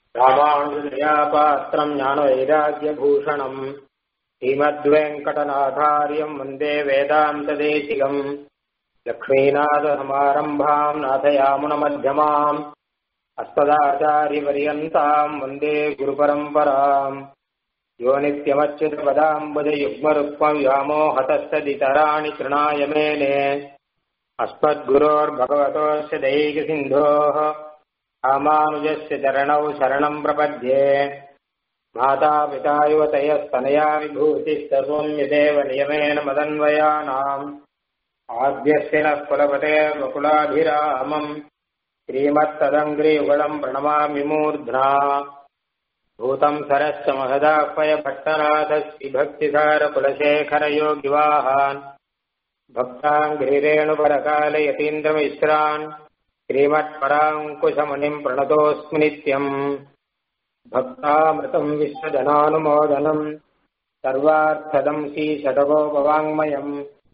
ராமானுஜயா பாத்திரம் ஞான வைராக்கியபூஷணம் ஸ்ரீமத்வேங்கடநாதாரியம் வந்தே வேதாந்ததேசிகம் லக்ஷ்மீநாதசமாரம்பாம் நாதயாமுனமध्यமாம் अस्मदाचार्यपर्यन्ताम् वन्दे गुरुपरम्पराम् यो नित्यमच्युतपदाम्बुजयुग्मरुक्मव्यामोहतस्तदितराणि तृणाय मेने अस्मद्गुरोर्भगवतोऽस्य दैकसिन्धोः रामानुजस्य चरणौ शरणम् प्रपद्ये मातापिता युवतयस्तनया विभूतिः सर्वम् यदेव नियमेन मदन्वयानाम् आद्यस्य नः कुलपतेर्वकुलाभिरामम् श्रीमत्तदङ्ग्रियुगलम् प्रणमामि मूर्ध्ना भूतम् सरश्च महदाह्वय भट्टनाथश्रीभक्तिसारकुलशेखरयोगिवाहान् भक्ताङ्घ्रिरेणुपरकालयतीन्द्रमिश्रान् श्रीमत्पराङ्कुशमुनिम् प्रणतोऽस्मि नित्यम् भक्तामृतम् विश्वजनानुमोदनम् सर्वार्थदम् श्रीशतकोपवाङ्मयम्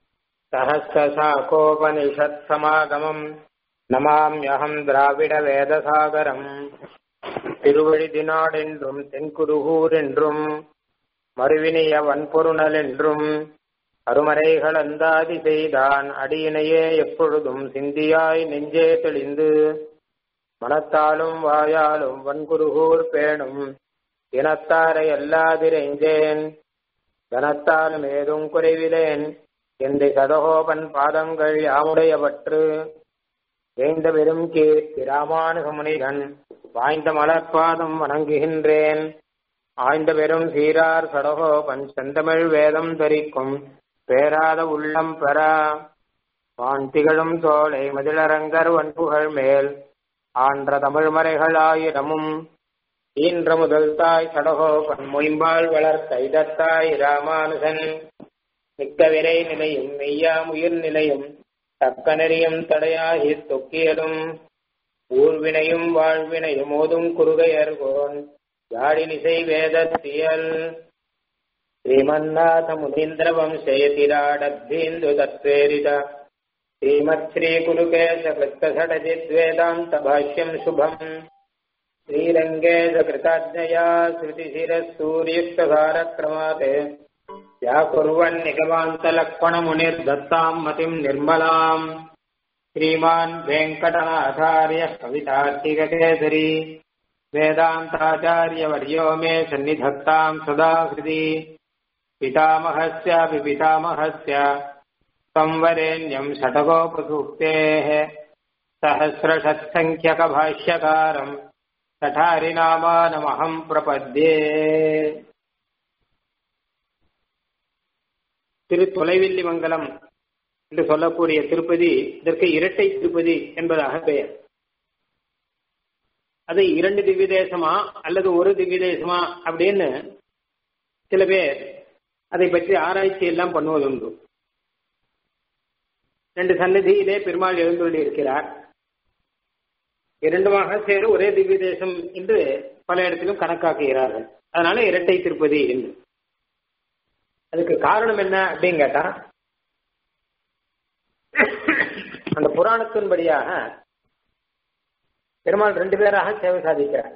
सहस्रशाकोपनिषत्समागमम् நமாம்யகம் திராவிட வேதசாகரம் திருவழிதினாடென்றும் தென்குருகூர் என்றும் மறுவினிய வன்பொருணல் என்றும் அருமறைகள் அந்தாதி செய்தான் அடியினையே எப்பொழுதும் சிந்தியாய் நெஞ்சே தெளிந்து மனத்தாலும் வாயாலும் வன்குருகூர் பேணும் இனத்தாரை அல்லாதிரைஞ்சேன் தனத்தாலும் ஏதும் குறைவிலேன் எந்த சதகோபன் பாதங்கள் யாமுடையவற்று வேந்த பெரும் கீர்த்தி ராமானுகமுனிகன் வாய்ந்த மலர்பாதம் வணங்குகின்றேன் ஆய்ந்த பெரும் சீரார் சடகோபன் செந்தமிழ் வேதம் தரிக்கும் பேராத உள்ளம் பெற வான் திகழும் தோலை மதிலரங்கர் வன்புகள் மேல் ஆன்ற தமிழ் மறைகள் ஆயிரமும் ஈன்ற முதல் தாய் சடகோபன் மொயம்பால் வளர்த்த இதத்தாய் ராமானுகன் மிக்க விரை நிலையும் மெய்யாமுயிர் நிலையும் தக்க நெறியும் தடையாகி தொக்கியதும் ஊர்வினையும் வாழ்வினையும் ஓதும் குறுகையர்கோன் யாழினிசை வேதத்தியல் ஸ்ரீமன்னாத முனீந்திர வம்சயதிராடத்தீந்து தத்வேரித ஸ்ரீமத் ஸ்ரீ குருகேச கிருத்தசடஜித் வேதாந்த பாஷ்யம் சுபம் ஸ்ரீரங்கேச கிருதாஜயா ஸ்ருதிசிரசூரியுக்தகாரக்ரமாத் व्याकुर्वन् निगमान्तलक्ष्मणमुनिर्दत्ताम् मतिम् निर्मलाम् श्रीमान् वेङ्कटनाथार्यः कवितार्तिककेसरी वेदान्ताचार्यवर्यो मे सन्निधत्ताम् सदा हृदि पितामहस्यापि पितामहस्य संवरेण्यम् षटकोपसूक्तेः सहस्रषत्सङ्ख्यकभाष्यकारम् कठारिनामानमहम् प्रपद्ये திரு தொலைவில்லி மங்கலம் என்று சொல்லக்கூடிய திருப்பதி இதற்கு இரட்டை திருப்பதி என்பதாக பெயர் அது இரண்டு திவ்ய தேசமா அல்லது ஒரு திவ்ய தேசமா அப்படின்னு சில பேர் அதை பற்றி ஆராய்ச்சி எல்லாம் பண்ணுவதுண்டு ரெண்டு சன்னதியிலே பெருமாள் எழுந்துள்ளி இருக்கிறார் இரண்டுமாக சேர ஒரே திவ்ய தேசம் என்று பல இடத்திலும் கணக்காக்குகிறார்கள் அதனால இரட்டை திருப்பதி என்று அதுக்கு காரணம் என்ன அப்படின்னு கேட்டா அந்த புராணத்தின்படியாக பெருமாள் ரெண்டு பேராக சேவை சாதிக்கிறார்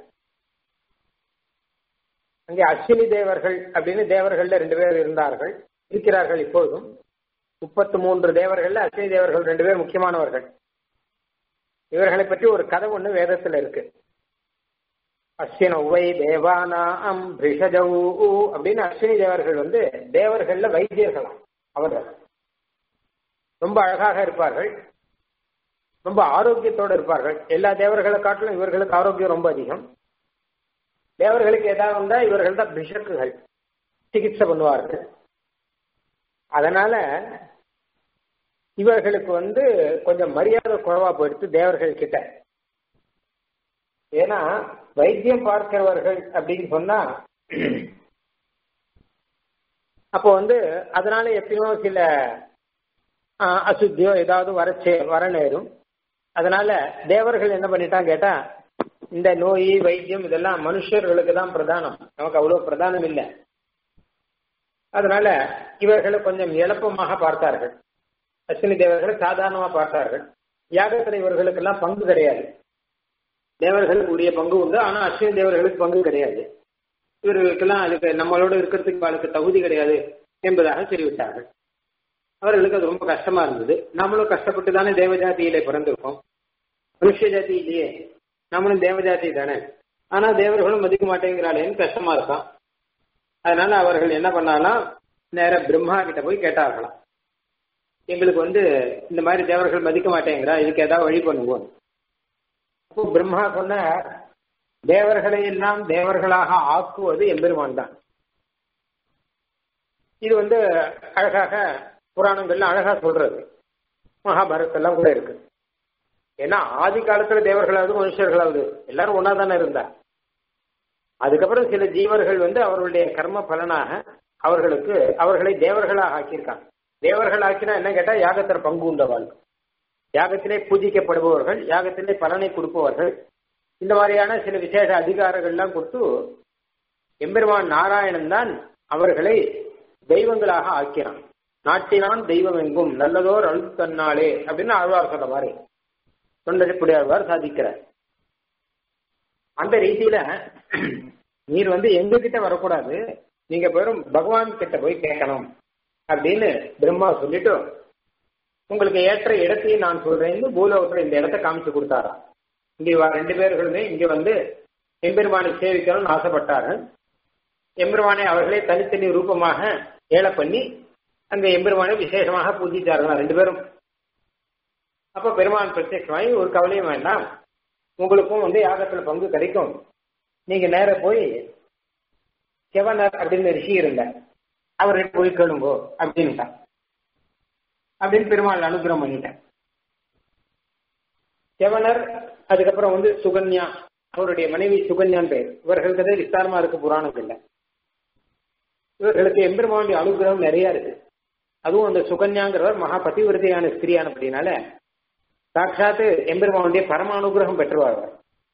அங்கே அஸ்வினி தேவர்கள் அப்படின்னு தேவர்கள்ல ரெண்டு பேர் இருந்தார்கள் இருக்கிறார்கள் இப்போதும் முப்பத்து மூன்று தேவர்கள்ல அஸ்வினி தேவர்கள் ரெண்டு பேர் முக்கியமானவர்கள் இவர்களை பற்றி ஒரு கதை ஒண்ணு வேதத்துல இருக்கு அஸ்வினவை தேவானாம் பிரிஷஜௌ அப்படின்னு அஸ்வினி தேவர்கள் வந்து தேவர்கள்ல வைத்தியர்களாம் அவர்கள் ரொம்ப அழகாக இருப்பார்கள் ரொம்ப ஆரோக்கியத்தோடு இருப்பார்கள் எல்லா தேவர்களை காட்டிலும் இவர்களுக்கு ஆரோக்கியம் ரொம்ப அதிகம் தேவர்களுக்கு ஏதாவது வந்தா இவர்கள் தான் பிஷக்குகள் சிகிச்சை பண்ணுவார்கள் அதனால இவர்களுக்கு வந்து கொஞ்சம் மரியாதை குறைவா போயிடுத்து தேவர்கள் கிட்ட ஏன்னா வைத்தியம் பார்க்கிறவர்கள் அப்படின்னு சொன்னா அப்போ வந்து அதனால எப்பயோ சில அசுத்தியோ ஏதாவது வரச்சே வர நேரும் அதனால தேவர்கள் என்ன பண்ணிட்டான் கேட்டா இந்த நோய் வைத்தியம் இதெல்லாம் மனுஷர்களுக்கு தான் பிரதானம் நமக்கு அவ்வளவு பிரதானம் இல்லை அதனால இவர்களை கொஞ்சம் எளப்பமாக பார்த்தார்கள் அஸ்வினி தேவர்களை சாதாரணமா பார்த்தார்கள் யாகத்துல இவர்களுக்கெல்லாம் பங்கு கிடையாது தேவர்களுக்கு உரிய பங்கு உண்டு ஆனா அஸ்வினி தேவர்களுக்கு பங்கு கிடையாது இவர்களுக்கெல்லாம் அதுக்கு நம்மளோட இருக்கிறதுக்கு அவளுக்கு தகுதி கிடையாது என்பதாக தெரிவித்தார்கள் அவர்களுக்கு அது ரொம்ப கஷ்டமா இருந்தது நம்மளும் கஷ்டப்பட்டு தானே தேவஜாதியிலே பிறந்திருக்கோம் மனுஷ ஜாதி இல்லையே நம்மளும் தேவஜாதி தானே ஆனா தேவர்களும் மதிக்க மாட்டேங்கிறாளேன்னு கஷ்டமா இருக்கான் அதனால அவர்கள் என்ன பண்ணாலாம் நேர பிரம்மா கிட்ட போய் கேட்டார்களாம் எங்களுக்கு வந்து இந்த மாதிரி தேவர்கள் மதிக்க மாட்டேங்கிறா இதுக்கு ஏதாவது வழி பண்ணுவோம் அப்போ பிரம்மா சொன்ன தேவர்களை எல்லாம் தேவர்களாக ஆக்குவது எம்பெருமான் தான் இது வந்து அழகாக புராணங்கள்ல அழகா சொல்றது மகாபாரதெல்லாம் கூட இருக்கு ஏன்னா ஆதி காலத்துல தேவர்களாவது மனுஷர்களாவது எல்லாரும் ஒன்னா தானே இருந்தா அதுக்கப்புறம் சில ஜீவர்கள் வந்து அவர்களுடைய கர்ம பலனாக அவர்களுக்கு அவர்களை தேவர்களாக ஆக்கியிருக்காங்க தேவர்கள் ஆக்கினா என்ன கேட்டா யாகத்தில் பங்கு உண்டவாள் யாகத்திலே பூஜிக்கப்படுபவர்கள் யாகத்திலே பலனை கொடுப்பவர்கள் இந்த மாதிரியான சில விசேஷ அதிகாரங்கள்லாம் கொடுத்து எம்பெருமான் நாராயணன் தான் அவர்களை தெய்வங்களாக ஆக்கிறான் நாட்டினான் தெய்வம் எங்கும் நல்லதோர் அழுது தன்னாலே அப்படின்னு ஆழ்வார் சொல்ற மாதிரி தொண்டரிப்புடைய ஆழ்வார் சாதிக்கிறார் அந்த ரீதியில நீர் வந்து எங்க கிட்ட வரக்கூடாது நீங்க வெறும் பகவான் கிட்ட போய் கேட்கணும் அப்படின்னு பிரம்மா சொல்லிட்டு உங்களுக்கு ஏற்ற இடத்தையும் நான் சொல்றேன்னு பூலோகத்துல இந்த இடத்த காமிச்சு கொடுத்தாராம் இங்க ரெண்டு பேர்களுமே இங்க வந்து எம்பெருமானை சேவிக்கணும்னு ஆசைப்பட்டார்கள் எம்பெருமானை அவர்களே தனித்தனி ரூபமாக ஏழை பண்ணி அந்த எம்பெருமானை விசேஷமாக பூஜிச்சார்கள் ரெண்டு பேரும் அப்ப பெருமான் பிரத்யட்சமாயி ஒரு கவலையும் வேண்டாம் உங்களுக்கும் வந்து யாகத்துல பங்கு கிடைக்கும் நீங்க நேர போய் செவனர் அப்படின்னு ரிஷி இருந்த அவர்கிட்ட போய் கேளுங்கோ அப்படின்ட்டான் அப்படின்னு பெருமாள் அனுகிரகம் பண்ணிட்டேன் செவனர் அதுக்கப்புறம் வந்து சுகன்யா அவருடைய மனைவி சுகன்யான் பேர் இவர்கள் கதை விஸ்தாரமா இருக்கு புராணங்கள்ல இவர்களுக்கு எம்பெருமானுடைய அனுகிரகம் நிறைய இருக்கு அதுவும் அந்த சுகன்யாங்கிறவர் மகா பதிவிரதையான ஸ்திரியானபடினால சாட்சாத்து எம்பெருமானுடைய பரம அனுகிரகம் பெற்றுவார்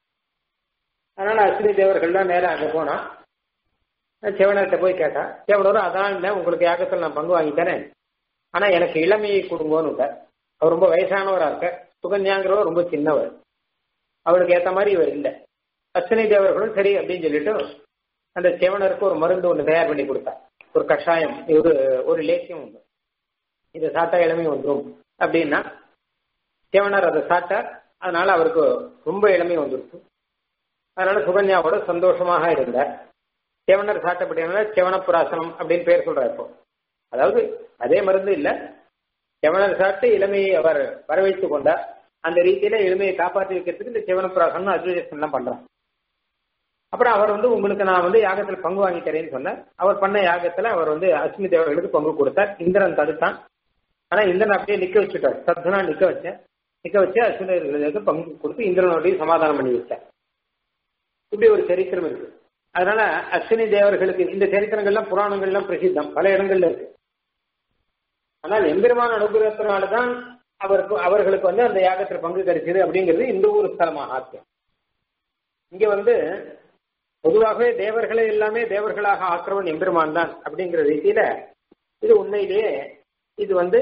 அதனால அஸ்வினி தேவர்கள்லாம் நேரம் அங்க போனா செவனர்கிட்ட போய் கேட்டா செவனரும் அதான் இல்லை உங்களுக்கு யாகத்தில் நான் பங்கு வாங்கி தரேன் ஆனா எனக்கு இளமையை கொடுங்கோன்னு அவர் ரொம்ப வயசானவரா இருக்க சுகன்யாங்கிறவர் ரொம்ப சின்னவர் அவளுக்கு ஏத்த மாதிரி இவர் இல்லை அஸ்வினி தேவர்களும் சரி அப்படின்னு சொல்லிட்டு அந்த செவனருக்கு ஒரு மருந்து ஒன்று தயார் பண்ணி கொடுத்தார் ஒரு கஷாயம் ஒரு ஒரு லேசியம் உண்டு இது சாப்பிட்டா இளமை வந்துடும் அப்படின்னா செவனர் அதை சாப்பிட்டார் அதனால அவருக்கு ரொம்ப இளமை வந்துருச்சு அதனால சுகன்யாவோட சந்தோஷமாக இருந்தார் செவனர் சாப்பிட்டபடியானால செவனப்புராசனம் அப்படின்னு பேர் சொல்றார் இப்போ அதாவது அதே மருந்து இல்ல செவனர் சாப்பிட்டு இளமையை அவர் வரவைத்துக் கொண்டார் அந்த ரீதியில எளிமையை காப்பாற்றி வைக்கிறதுக்கு இந்த சிவனப்பிராசனம் அட்வர்டைஸ்மெண்ட் எல்லாம் பண்றான் அப்புறம் அவர் வந்து உங்களுக்கு நான் வந்து யாகத்துல பங்கு வாங்கி தரேன்னு சொன்னார் அவர் பண்ண யாகத்துல அவர் வந்து அஸ்மி தேவர்களுக்கு பங்கு கொடுத்தார் இந்திரன் தடுத்தான் ஆனா இந்திரன் அப்படியே நிக்க வச்சுட்டார் சத்துனா நிக்க வச்சேன் நிக்க வச்சு அஸ்மி தேவர்களுக்கு பங்கு கொடுத்து இந்திரனோடைய சமாதானம் பண்ணி வச்சார் இப்படி ஒரு சரித்திரம் இருக்கு அதனால அஸ்வினி தேவர்களுக்கு இந்த சரித்திரங்கள்லாம் புராணங்கள்லாம் பிரசித்தம் பல இடங்கள்ல இருக்கு ஆனால் எம்பெருமான அனுகிரகத்தினால்தான் அவருக்கு அவர்களுக்கு வந்து அந்த யாகத்தில் பங்கு கிடைச்சது அப்படிங்கிறது இந்த ஊர் ஸ்தலமாக ஆத்தியம் இங்க வந்து பொதுவாகவே தேவர்களை எல்லாமே தேவர்களாக ஆக்கிறவன் எம்பெருமான் தான் அப்படிங்கிற ரீதியில இது உண்மையிலேயே இது வந்து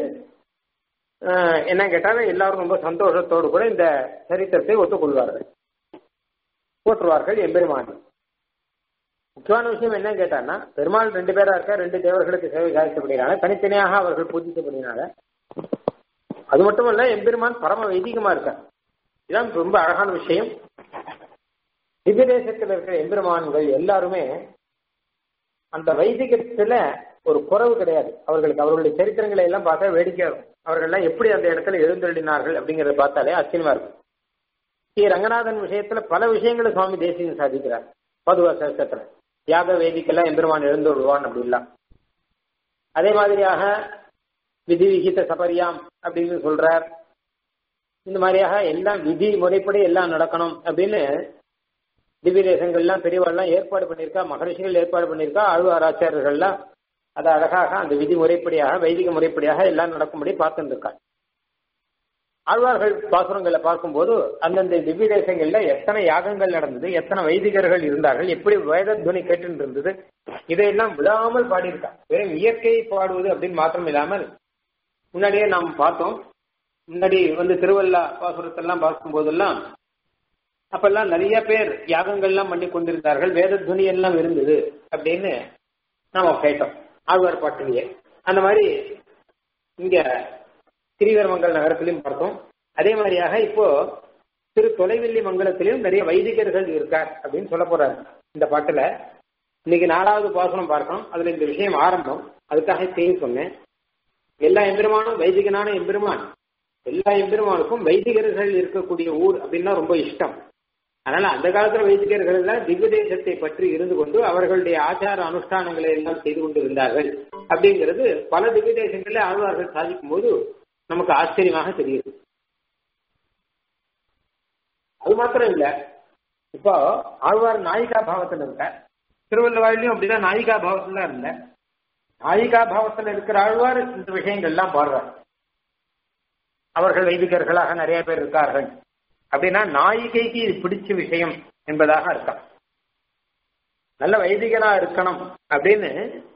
என்ன கேட்டாலும் எல்லாரும் ரொம்ப சந்தோஷத்தோடு கூட இந்த சரித்திரத்தை ஒத்துக்கொள்வார்கள் போற்றுவார்கள் எம்பெருமான் முக்கியமான விஷயம் என்ன கேட்டான்னா பெருமாள் ரெண்டு பேரா இருக்க ரெண்டு தேவர்களுக்கு சேவை சாதிக்கப்படுகிறாங்க தனித்தனியாக அவர்கள் பூஜிக்கப்படுகிறாங்க அது மட்டுமல்ல எம்பெருமான் பரம வைதிகமா இருக்கார் இதுதான் ரொம்ப அழகான விஷயம் திவ்யதேசத்தில் இருக்கிற எம்பெருமான்கள் எல்லாருமே அந்த வைதிகத்துல ஒரு குறவு கிடையாது அவர்களுக்கு அவர்களுடைய சரித்திரங்களை எல்லாம் பார்த்தா வேடிக்கையா இருக்கும் அவர்கள்லாம் எப்படி அந்த இடத்துல எழுந்தருளினார்கள் அப்படிங்கறத பார்த்தாலே ஆச்சரியமா இருக்கும் ஸ்ரீ ரங்கநாதன் விஷயத்துல பல விஷயங்களை சுவாமி தேசியம் சாதிக்கிறார் பதுவ சகத்துல யாக வேதிக்கெல்லாம் எம்பெருமான் எழுந்து விடுவான் அப்படிலாம் அதே மாதிரியாக விதி விகித சபரியாம் அப்படின்னு சொல்றார் இந்த மாதிரியாக எல்லாம் விதி முறைப்படி எல்லாம் நடக்கணும் அப்படின்னு திவ்ய தேசங்கள்லாம் பெரியவாள்லாம் ஏற்பாடு பண்ணியிருக்கா மகரிஷிகள் ஏற்பாடு பண்ணியிருக்கா ஆழ்வார் ஆச்சாரியர்கள்லாம் அதை அழகாக அந்த விதி முறைப்படியாக வைதிக முறைப்படியாக எல்லாம் நடக்கும்படி பார்த்துட்டு இருக்காங்க ஆழ்வார்கள் பாசுரங்களை பார்க்கும்போது அந்தந்த திவ்ய தேசங்கள்ல எத்தனை யாகங்கள் நடந்தது எத்தனை வைதிகர்கள் இருந்தார்கள் எப்படி வேத துவனி கேட்டு இருந்தது இதையெல்லாம் விடாமல் பாடியிருக்காங்க வெறும் இயற்கையை பாடுவது அப்படின்னு மாத்திரம் இல்லாமல் முன்னாடியே நாம் பார்த்தோம் முன்னாடி வந்து திருவள்ளா பாசுரத்தெல்லாம் பார்க்கும் போதெல்லாம் அப்பெல்லாம் நிறைய பேர் யாகங்கள்லாம் பண்ணி கொண்டிருந்தார்கள் வேத துணி எல்லாம் இருந்தது அப்படின்னு நாம கேட்டோம் ஆழ்வார் பாட்டிலேயே அந்த மாதிரி இங்க ஸ்ரீவரமங்கல் நகரத்திலையும் பார்த்தோம் அதே மாதிரியாக இப்போ திரு தொலைவெள்ளி மங்கலத்திலையும் நிறைய வைதிகர்கள் இருக்கார் அப்படின்னு சொல்ல போறாரு இந்த பாட்டுல இன்னைக்கு நாலாவது பாசனம் பார்க்கணும் அதுல இந்த விஷயம் ஆரம்பம் அதுக்காக செய்ய சொன்னேன் எல்லா எம்பெருமானும் வைதிகனான எம்பெருமான் எல்லா எம்பெருமானுக்கும் வைதிகர்கள் இருக்கக்கூடிய ஊர் அப்படின்னா ரொம்ப இஷ்டம் அதனால அந்த காலத்துல வைதிகர்கள் எல்லாம் திவ்ய தேசத்தை பற்றி இருந்து கொண்டு அவர்களுடைய ஆச்சார அனுஷ்டானங்களை எல்லாம் செய்து கொண்டு இருந்தார்கள் அப்படிங்கிறது பல திவ்ய தேசங்களில் ஆழ்வார்கள் சாதிக்கும் போது நமக்கு ஆச்சரியமாக தெரியுது அது மாத்திரம் இல்ல இப்போ ஆழ்வார் நாயிகா பாவத்தில் இருக்க திருவள்ளுவாரிலையும் அப்படிதான் நாயிகா பாவத்துல இருந்த நாயிகா பாவத்தில் இருக்கிற ஆழ்வார் இந்த விஷயங்கள் எல்லாம் பாடுறார் அவர்கள் வைதிகர்களாக நிறைய பேர் இருக்கார்கள் அப்படின்னா நாயிகைக்கு இது பிடிச்ச விஷயம் என்பதாக அர்த்தம் நல்ல வைதிகனா இருக்கணும் அப்படின்னு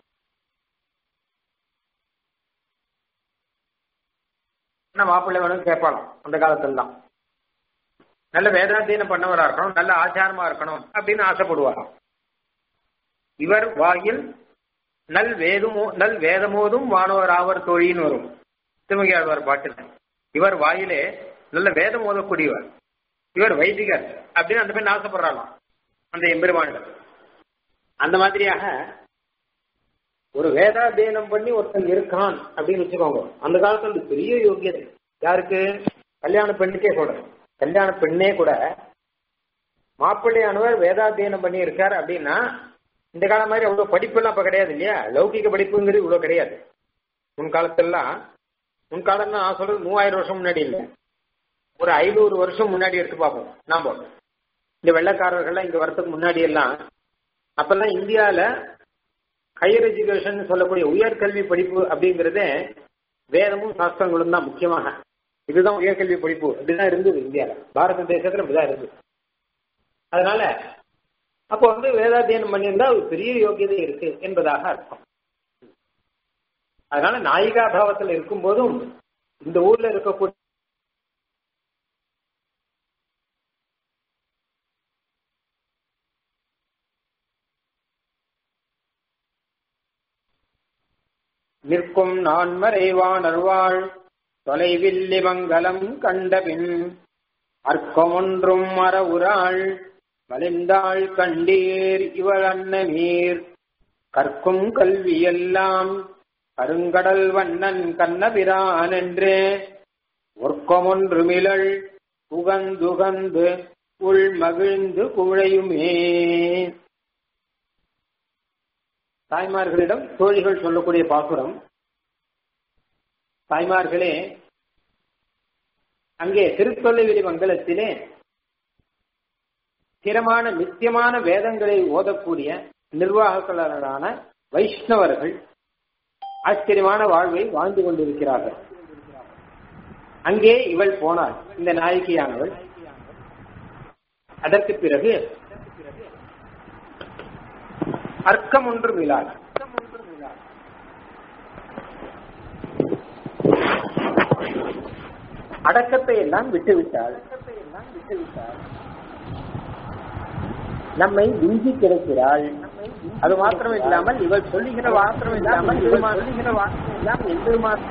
மாப்பிள்ளை வேணும் கேட்பாளாம் அந்த காலத்துல தான் நல்ல வேதாத்தியனம் பண்ணவரா இருக்கணும் நல்ல ஆச்சாரமா இருக்கணும் அப்படின்னு ஆசைப்படுவாராம் இவர் வாயில் நல் வேதமோ நல் வேதமோதும் வானவர் ஆவர் தோழின்னு வரும் திருமகியாழ்வார் பாட்டுல இவர் வாயிலே நல்ல வேதம் ஓதக்கூடியவர் இவர் வைதிகர் அப்படின்னு அந்த பெண் ஆசைப்படுறாளாம் அந்த எம்பெருமானிடம் அந்த மாதிரியாக ஒரு வேதாத்தியனம் பண்ணி ஒருத்தன் இருக்கான் அப்படின்னு வச்சுக்கோங்க அந்த காலத்துல அது பெரிய யோகியதை யாருக்கு கல்யாண பெண்ணுக்கே சொல்றேன் கல்யாண பெண்ணே கூட மாப்பிள்ளையானவர் வேதாத்தியனம் பண்ணி இருக்கார் அப்படின்னா இந்த காலம் மாதிரி அவ்வளவு படிப்பெல்லாம் அப்ப கிடையாது இல்லையா லௌகிக படிப்புங்கிறது இவ்வளவு கிடையாது முன்காலத்தெல்லாம் முன்காலம் நான் சொல்றது மூவாயிரம் வருஷம் முன்னாடி இல்லை ஒரு ஐநூறு வருஷம் முன்னாடி எடுத்து பார்ப்போம் நாம இந்த வெள்ளக்காரர்கள்லாம் இங்க வரத்துக்கு முன்னாடி எல்லாம் அப்பெல்லாம் இந்தியால ஹையர் எஜுகேஷன் சொல்லக்கூடிய உயர்கல்வி படிப்பு அப்படிங்கறதே வேதமும் சாஸ்திரங்களும் தான் முக்கியமாக இதுதான் உயர்கல்வி படிப்பு அப்படிதான் இருந்தது இந்தியால பாரத தேசத்துல அப்படிதான் இருந்தது அதனால அப்போ வந்து வேதாத்தியனம் பண்ணியிருந்தா ஒரு பெரிய யோகியதை இருக்கு என்பதாக அர்த்தம் அதனால நாயிகா பாவத்தில் இருக்கும் போதும் இந்த ஊர்ல இருக்கக்கூடிய நிற்கும் நான் மறைவானர்வாள் தொலைவில்லி மங்கலம் கண்டபின் அர்க்கமொன்றும் மரவுராள் வலிந்தாள் கண்டீர் இவள் அன்னமீர் கற்கும் கல்வியெல்லாம் கருங்கடல் வண்ணன் கண்ணபிரான் என்றே ஒர்க்கமொன்றுமிழல் உகந்துகந்து உள் மகிழ்ந்து குழையுமே தாய்மார்களிடம் தோழிகள் சொல்லக்கூடிய பாசுரம் தாய்மார்களே அங்கே திருத்தொல்லைவெளி மங்கலத்திலே ஸ்திரமான நித்தியமான வேதங்களை ஓதக்கூடிய நிர்வாகர்களான வைஷ்ணவர்கள் ஆச்சரியமான வாழ்வை வாழ்ந்து கொண்டிருக்கிறார்கள் அங்கே இவள் போனாள் இந்த நாயகியானவள் அதற்கு பிறகு அர்க்கம் ஒன்று விழாள் அடக்கத்தை எல்லாம் விட்டுவிட்டாள் நம்மை விஞ்சி கிடைக்கிறாள் அது மாத்திரம் இல்லாமல் இவள் சொல்லுகிற மாத்திரம் இல்லாமல் இவள் சொல்லுகிற வார்த்தை எல்லாம் எம்பெருமான்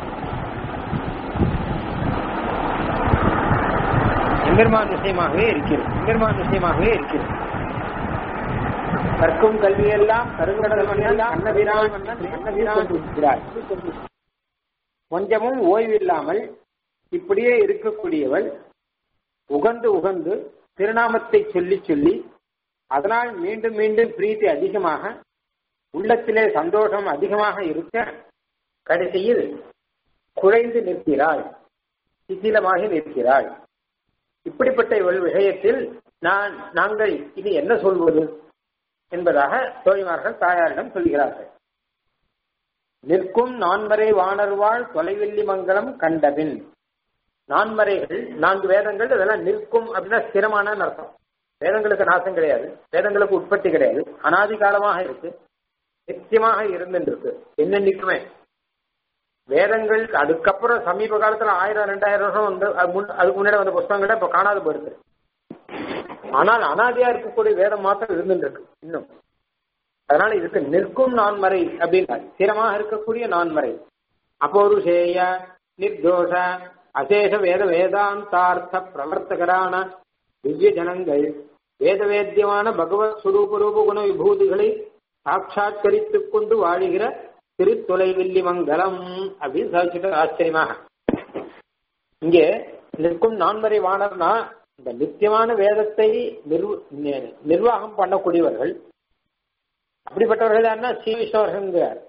எம்பெருமான் விஷயமாகவே இருக்கிறது எம்பெருமான் விஷயமாகவே இருக்கிறது கற்கும் கல்வியெல்லாம் கருங்கடல் கண்ணபிரான் கண்ணபிரான் இருக்கிறார் கொஞ்சமும் ஓய்வில்லாமல் இப்படியே இருக்கக்கூடியவள் உகந்து உகந்து திருநாமத்தை சொல்லி சொல்லி அதனால் மீண்டும் மீண்டும் பிரீத்தி அதிகமாக உள்ளத்திலே சந்தோஷம் அதிகமாக இருக்க கடைசியில் குறைந்து நிற்கிறாள் சிதிலமாக நிற்கிறாள் இப்படிப்பட்ட இவள் விஷயத்தில் நான் நாங்கள் இனி என்ன சொல்வது என்பதாக தோழிமார்கள் தாயாரிடம் சொல்கிறார்கள் நிற்கும் நான்மறை வாணர்வாள் தொலைவில்லி மங்கலம் கண்டபின் நான்மறைகள் நான்கு வேதங்கள் அதெல்லாம் நிற்கும் அப்படின்னா ஸ்திரமான அர்த்தம் வேதங்களுக்கு நாசம் கிடையாது வேதங்களுக்கு உற்பத்தி கிடையாது அனாதி காலமாக இருக்கு நிச்சயமாக இருந்துருக்கு என்னென்னைக்குமே வேதங்கள் அதுக்கப்புறம் சமீப காலத்துல ஆயிரம் ரெண்டாயிரம் வருஷம் வந்து அதுக்கு முன்னாடி வந்த புஸ்தகங்களை இப்ப காணாது போயிருக்கு ஆனால் அனாதியா இருக்கக்கூடிய வேதம் மாத்திரம் இருந்துட்டு இருக்கு இன்னும் அதனால இதுக்கு நிற்கும் நான்மறை அப்படின்னா ஸ்திரமாக இருக்கக்கூடிய நான்மறை அபௌருஷேய நிர்தோஷ அசேஷ வேத வேதாந்தார்த்த பிரவர்த்தகரான திவ்ய ஜனங்கள் வேத வேத்தியமான பகவத் சுரூப ரூப குண விபூதிகளை சாட்சாத்கரித்துக் கொண்டு வாழுகிற திருத்தொலைவில்லி மங்கலம் அப்படின்னு சாதிச்சுட்டு ஆச்சரியமாக இங்கே நிற்கும் நான்மறை வானர்னா இந்த நித்தியமான வேதத்தை நிர்வாகம் பண்ணக்கூடியவர்கள் அப்படிப்பட்டவர்கள் யாருன்னா ஸ்ரீ விஸ்வர்கள்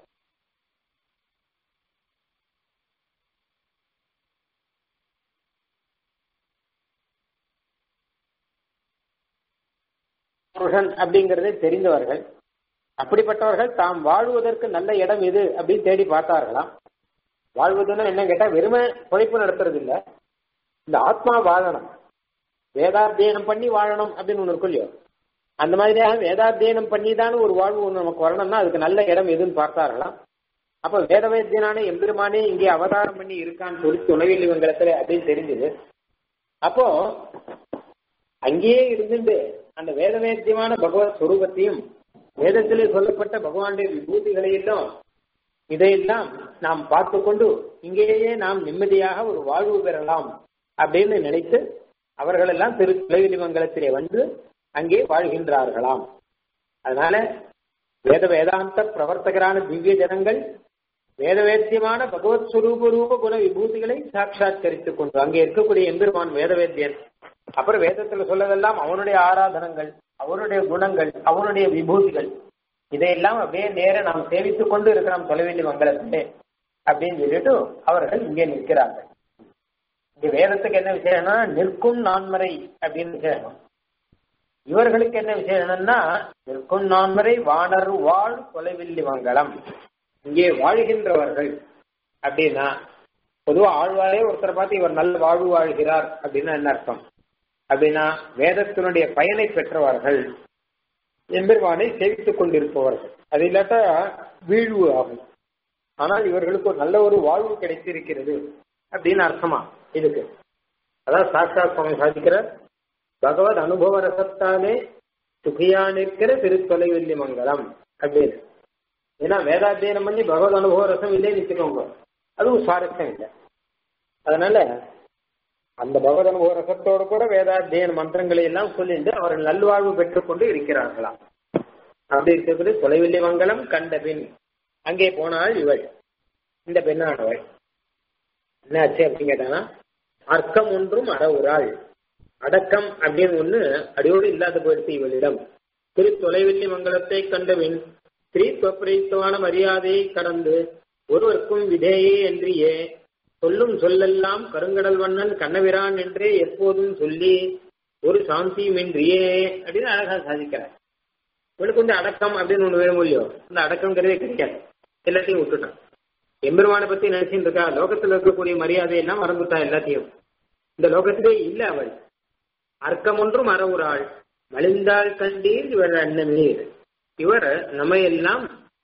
புருஷன் அப்படிங்கறதை தெரிந்தவர்கள் அப்படிப்பட்டவர்கள் தாம் வாழ்வதற்கு நல்ல இடம் எது அப்படின்னு தேடி பார்த்தார்களாம் வாழ்வதுன்னா என்ன கேட்டா வெறுமை குழைப்பு நடத்துறது இல்ல இந்த ஆத்மா வாழணும் வேதாத்தியனம் பண்ணி வாழணும் அப்படின்னு ஒண்ணு இருக்கும் இல்லையோ அந்த மாதிரியாக வேதாத்தியனம் பண்ணி தான் ஒரு வாழ்வு ஒண்ணு நமக்கு வரணும்னா அதுக்கு நல்ல இடம் எதுன்னு பார்த்தார்களாம் அப்ப வேத வைத்தியனான எம்பெருமானே இங்கே அவதாரம் பண்ணி இருக்கான்னு சொல்லி துணைவில் இவங்களிடத்துல அப்படின்னு தெரிஞ்சது அப்போ அங்கேயே இருந்துட்டு அந்த வேத வேத்தியமான பகவத் சுரூபத்தையும் வேதத்திலே சொல்லப்பட்ட பகவானுடைய விபூதிகளை எல்லாம் இதையெல்லாம் நாம் பார்த்து கொண்டு இங்கேயே நாம் நிம்மதியாக ஒரு வாழ்வு பெறலாம் அப்படின்னு நினைத்து அவர்கள் எல்லாம் திரு துளைவிலிமங்கலத்திலே வந்து அங்கே வாழ்கின்றார்களாம் அதனால வேத வேதாந்த பிரவர்த்தகரான திவ்ய ஜனங்கள் வேத வேத்தியமான பகவத் சுரூப ரூப குண விபூதிகளை சாட்சாத்கரித்துக் கொண்டு அங்கே இருக்கக்கூடிய எம்பெருமான் வேதவேத்தியன் அப்புறம் வேதத்துல சொல்லதெல்லாம் அவனுடைய ஆராதனங்கள் அவனுடைய குணங்கள் அவனுடைய விபூதிகள் இதையெல்லாம் அப்படியே நேர நாம் சேவித்துக் கொண்டு இருக்கிறோம் தொலைவெளி மங்கலத்திலே அப்படின்னு சொல்லிட்டு அவர்கள் இங்கே நிற்கிறார்கள் இங்க வேதத்துக்கு என்ன விஷயம்னா நிற்கும் நான்மறை அப்படின்னு விஷயம் இவர்களுக்கு என்ன விஷயம்னா நிற்கும் நான்மறை வாணர் வாழ் தொலைவில்லி மங்கலம் இங்கே வாழ்கின்றவர்கள் அப்படின்னா பொதுவா ஆழ்வாரே ஒருத்தரை பார்த்து இவர் நல்ல வாழ்வு வாழ்கிறார் அப்படின்னா என்ன அர்த்தம் அப்படின்னா வேதத்தினுடைய பயனை பெற்றவர்கள் எம்பெருமானை சேவித்துக் கொண்டிருப்பவர்கள் அது இல்லாட்டா வீழ்வு ஆகும் ஆனால் இவர்களுக்கு ஒரு நல்ல ஒரு வாழ்வு கிடைத்திருக்கிறது அப்படின்னு அர்த்தமா இதுக்கு அதான் சாட்சா சுவாமி சாதிக்கிறார் பகவத் அனுபவ ரசத்தாலே சுகியா நிற்கிற திருத்தொலைவெல்லி மங்கலம் அப்படின்னு ஏன்னா வேதாத்தியனம் பண்ணி பகவத் அனுபவ ரசம் இல்லைன்னு வச்சுக்கோங்க அதுவும் சுவாரஸ்யம் இல்லை அதனால அந்த பகவத் அனுபவ ரசத்தோடு கூட வேதாத்தியன மந்திரங்களை எல்லாம் சொல்லிட்டு அவர்கள் நல்வாழ்வு பெற்றுக்கொண்டு இருக்கிறார்களாம் அப்படி இருக்கிறது தொலைவில்லி மங்கலம் கண்ட பின் அங்கே போனாள் இவள் இந்த பெண்ணானவள் என்னாச்சு அப்படின்னு கேட்டானா அர்க்கம் ஒன்றும் அறவுறாள் அடக்கம் அப்படின்னு ஒண்ணு அடியோடு இல்லாத போயிடுச்சு இவளிடம் திரு தொலைவில்லி மங்கலத்தை கண்டபின் ஸ்ரீத்வப்பிரயுக்தமான மரியாதையை கடந்து ஒருவருக்கும் விதேயே என்றியே சொல்லும் சொல்லெல்லாம் கருங்கடல் வண்ணன் கண்ணவிரான் என்றே எப்போதும் சொல்லி ஒரு சாந்தியுமின்றியே அப்படின்னு அழகா சாதிக்கிறார் இவனுக்கு வந்து அடக்கம் அப்படின்னு ஒண்ணு வேணும் இல்லையோ அந்த அடக்கம்ங்கிறதே கிடைக்காது எல்லாத்தையும் விட்டுட்டான் எம்பெருமானை பத்தி நினைச்சுட்டு இருக்கா லோகத்துல இருக்கக்கூடிய மரியாதை எல்லாம் மறந்துட்டா எல்லாத்தையும் இந்த லோகத்திலே இல்ல அவள் அர்க்கம் ஒன்றும் அறவுறாள் மலிந்தாள் கண்டீர் இவர் அண்ணமீர் இவர் நம்ம எல்லாம்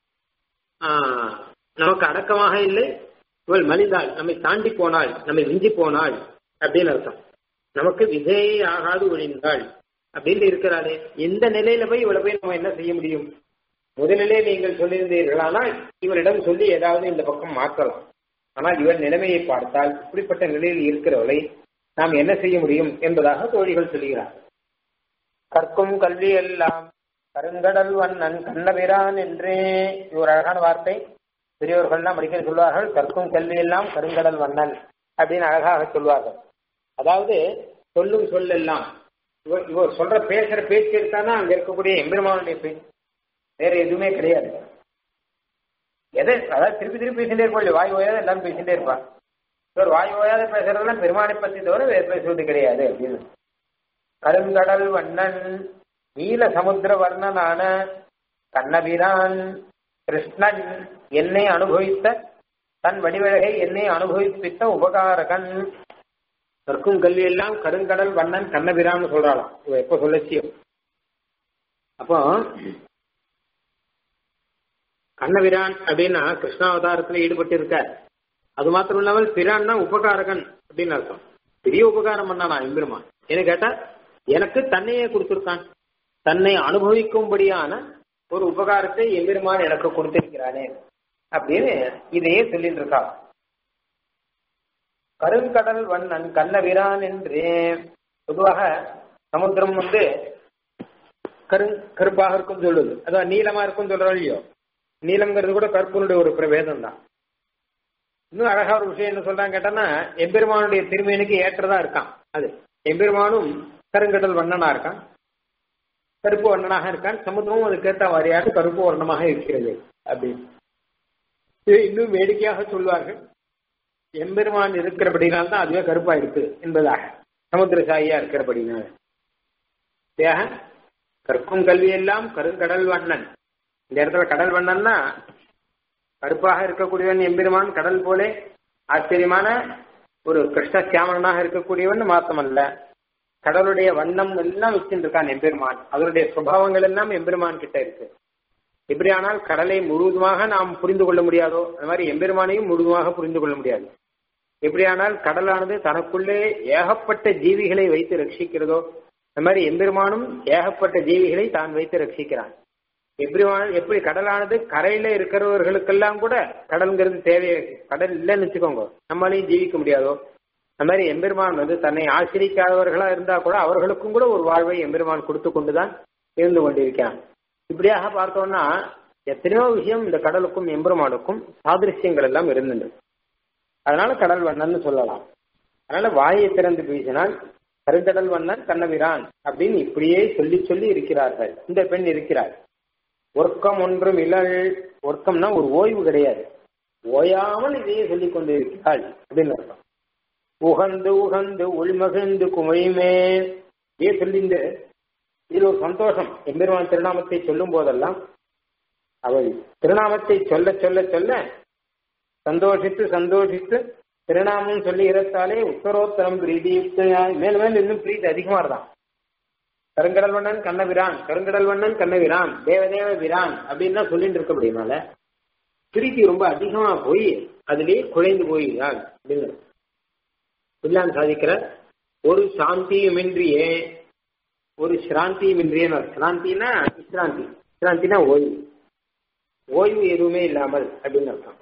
நமக்கு அடக்கமாக இல்லை இவள் மலிந்தாள் நம்மை தாண்டி போனாள் நம்மை விஞ்சி போனாள் அப்படின்னு அர்த்தம் நமக்கு விதையை ஆகாது ஒழிந்தாள் அப்படின்னு இருக்கிறாளே எந்த நிலையில போய் இவளை போய் நம்ம என்ன செய்ய முடியும் முதலிலே நீங்கள் சொல்லியிருந்தீர்களானால் இவரிடம் சொல்லி ஏதாவது இந்த பக்கம் மாற்றலாம் ஆனால் இவர் நிலைமையை பார்த்தால் இப்படிப்பட்ட நிலையில் இருக்கிறவளை நாம் என்ன செய்ய முடியும் என்பதாக தோழிகள் சொல்கிறார் கற்கும் கல்வி எல்லாம் கருங்கடல் வண்ணன் கண்ணபிரான் என்றே இது ஒரு அழகான வார்த்தை பெரியவர்கள்லாம் அடிக்கடி சொல்வார்கள் கற்கும் கல்வி எல்லாம் கருங்கடல் வண்ணன் அப்படின்னு அழகாக சொல்வார்கள் அதாவது சொல்லும் சொல்லெல்லாம் இவர் இவர் சொல்ற பேசுற பேச்சு எடுத்தானா அங்க இருக்கக்கூடிய எம்பெருமானுடைய பேச்சு வேற எதுவுமே கிடையாது எதை அதாவது திருப்பி திருப்பி பேசிட்டே இருப்போம் வாய் ஓயாத எல்லாம் பேசிட்டே இருப்பா இவர் வாய் ஓயாத பேசுறதெல்லாம் பெருமானை பத்தி தவிர வேறு பேசுவது கிடையாது அப்படின்னு கருங்கடல் வண்ணன் நீல சமுத்திர வர்ணனான கண்ணபிரான் கிருஷ்ணன் என்னை அனுபவித்த தன் வடிவழகை என்னை அனுபவிப்பித்த உபகாரகன் கற்கும் கல்வி எல்லாம் கருங்கடல் வண்ணன் கண்ணபிரான்னு சொல்றாளாம் இவ எப்ப சொல்லச்சியோ அப்போ கண்ணபிரான் அப்படின்னா கிருஷ்ணாவதாரத்துல ஈடுபட்டு இருக்க அது மாத்திரம் இல்லாமல் பிரான்னா உபகாரகன் அப்படின்னு அர்த்தம் பெரிய உபகாரம் பண்ணானா எம்பெருமான் என்ன கேட்டா எனக்கு தன்னையே கொடுத்திருக்கான் தன்னை அனுபவிக்கும்படியான ஒரு உபகாரத்தை எம்பெருமான் எனக்கு கொடுத்திருக்கிறானே அப்படின்னு இதையே சொல்லிட்டு இருக்கா கருங்கடல் வண்ணன் கண்ணவிரான் என்று பொதுவாக சமுத்திரம் வந்து கரு கருப்பாக இருக்கும் சொல்லுது அதான் நீளமா இருக்கும் சொல்றோம் இல்லையோ நீளம்ங்கிறது கூட கருப்பனுடைய ஒரு பிரபேதம் தான் இன்னும் அழகா ஒரு விஷயம் என்ன சொல்றாங்க கேட்டோம்னா எம்பெருமானுடைய திருமேனுக்கு ஏற்றதா இருக்கான் அது எம்பெருமானும் கருங்கடல் வண்ணனா இருக்கான் கருப்பு வண்ணனாக இருக்கான் சமுத்திரமும் அதுக்கேற்ற வாரியாக கருப்பு வர்ணமாக இருக்கிறது அப்படின்னு இது இன்னும் வேடிக்கையாக சொல்வார்கள் எம்பெருமான் இருக்கிறபடினால் தான் அதுவே கருப்பா இருக்கு என்பதாக சமுத்திர சாயியா இருக்கிறபடினால கற்கும் கல்வி எல்லாம் கருங்கடல் வண்ணன் இந்த இடத்துல கடல் வண்ணன்னா கருப்பாக இருக்கக்கூடியவன் எம்பெருமான் கடல் போலே ஆச்சரியமான ஒரு கிருஷ்ண சியாமனாக இருக்கக்கூடியவன் மாத்தமல்ல கடலுடைய வண்ணம் எல்லாம் வச்சிருக்கான் எம்பெருமான் அதனுடைய சுபாவங்கள் எல்லாம் எம்பெருமான் கிட்ட இருக்கு எப்படியானால் கடலை முழுவதுமாக நாம் புரிந்து கொள்ள முடியாதோ அந்த மாதிரி எம்பெருமானையும் முழுவதுமாக புரிந்து கொள்ள முடியாது எப்படியானால் கடலானது தனக்குள்ளே ஏகப்பட்ட ஜீவிகளை வைத்து ரட்சிக்கிறதோ அந்த மாதிரி எம்பெருமானும் ஏகப்பட்ட ஜீவிகளை தான் வைத்து ரட்சிக்கிறான் எம்பெருமான் எப்படி கடலானது கரையில இருக்கிறவர்களுக்கெல்லாம் கூட கடல்ங்கிறது தேவை கடல் இல்லைன்னு வச்சுக்கோங்க நம்மளாலையும் ஜீவிக்க முடியாதோ அந்த மாதிரி எம்பெருமான் வந்து தன்னை ஆசிரிக்காதவர்களா இருந்தா கூட அவர்களுக்கும் கூட ஒரு வாழ்வை எம்பெருமான் கொடுத்து கொண்டுதான் இருந்து கொண்டிருக்கிறான் இப்படியாக பார்த்தோம்னா எத்தனையோ விஷயம் இந்த கடலுக்கும் எம்பெருமானுக்கும் சாதிருஷ்யங்கள் எல்லாம் இருந்தது அதனால கடல் வண்ணன் சொல்லலாம் அதனால வாயை திறந்து பேசினால் கருங்கடல் வண்ணன் கண்ணவிரான் அப்படின்னு இப்படியே சொல்லி சொல்லி இருக்கிறார்கள் இந்த பெண் இருக்கிறார் ஒர்க்கம் ஒன்றும் இழல் ஒர்க்கம்னா ஒரு ஓய்வு கிடையாது ஓயாமல் இதையே சொல்லிக் கொண்டு இருக்கிறாள் அப்படின்னு அர்த்தம் உகந்து உகந்து உள்மகிழ்ந்து குமையுமே இதே சொல்லிந்து இதில் ஒரு சந்தோஷம் எம்பெருமான் திருநாமத்தை சொல்லும் போதெல்லாம் அவள் திருநாமத்தை சொல்ல சொல்ல சொல்ல சந்தோஷித்து சந்தோஷித்து திருநாமம் சொல்லுகிறதாலே உத்தரோத்தரம் பிரீதி மேல் மேல் இன்னும் பிரீதி அதிகமா இருந்தான் கருங்கடல் வண்ணன் கண்ணவிரான் கருங்கடல் வண்ணன் கண்ணவிரான் தேவதேவ விரான் அப்படின்னு தான் சொல்லிட்டு இருக்க அப்படின்னால பிரீத்தி ரொம்ப அதிகமா போய் அதிலே குழைந்து போயிறாள் அப்படின்னு பிள்ளான் சாதிக்கிற ஒரு சாந்தியுமின்றியே ஒரு சிராந்தியுமின்றியே சிராந்தினா விசிராந்தி விசிராந்தினா ஓய்வு ஓய்வு எதுவுமே இல்லாமல் அப்படின்னு அர்த்தம்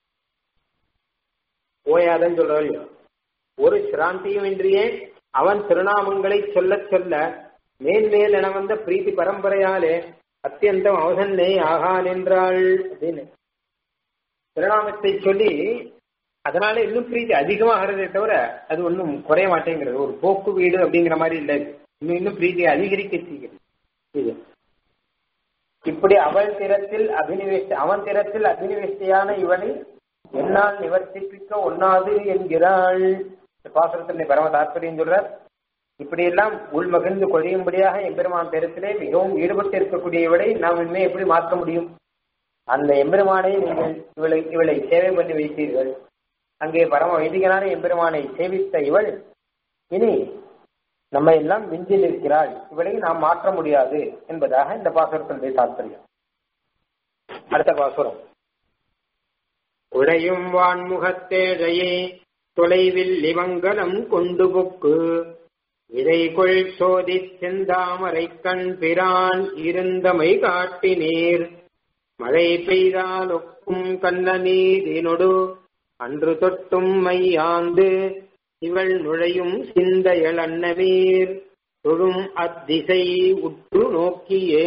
ஓயாதன்னு சொல்றோம் இல்லையோ ஒரு சிராந்தியும் இன்றியே அவன் திருநாமங்களை சொல்ல சொல்ல மேன்மேல் என வந்த பிரீத்தி பரம்பரையாலே அத்தியந்தம் அவசன்னே ஆகா நின்றாள் அப்படின்னு திருநாமத்தை சொல்லி அதனால இன்னும் பிரீத்தி அதிகமாகிறதே தவிர அது ஒன்றும் குறைய மாட்டேங்கிறது ஒரு போக்கு வீடு அப்படிங்கிற மாதிரி இல்லை இன்னும் இன்னும் பிரீத்தி அதிகரிக்க செய்கிறது இது இப்படி அவள் திறத்தில் அபினிவேஷ அவன் திறத்தில் அபினிவேஷ்டையான இவனை என்னால் நிவர்த்திப்பிக்க ஒண்ணாது என்கிறாள் பாசுரத்தினை பரம தாற்பயம் சொல்றார் இப்படியெல்லாம் உள்மகிழ்ந்து கொழியும்படியாக எம்பெருமான் பெருத்திலே மிகவும் ஈடுபட்டு இருக்கக்கூடிய இவளை நாம் இனிமே எப்படி மாற்ற முடியும் அந்த எம்பெருமானை நீங்கள் இவளை இவளை சேவை பண்ணி வைத்தீர்கள் அங்கே பரம வைதிகனான எம்பெருமானை சேவித்த இவள் இனி நம்ம எல்லாம் விஞ்சி நிற்கிறாள் இவளை நாம் மாற்ற முடியாது என்பதாக இந்த பாசுரத்தினுடைய தாற்பயம் அடுத்த பாசுரம் உடையும் வான்முகத்தேழையே தொலைவில் இவங்கலம் கொண்டு புக்கு இதைகொள் சோதி செந்தாமரை கண் பிரான் இருந்தமை காட்டினீர் மழை பெய்தால் ஒக்கும் கண்ண நீரினொடு அன்று தொட்டும் மையாந்து இவள் நுழையும் சிந்தையல் அன்னவீர் தொழும் அத்திசை உற்று நோக்கியே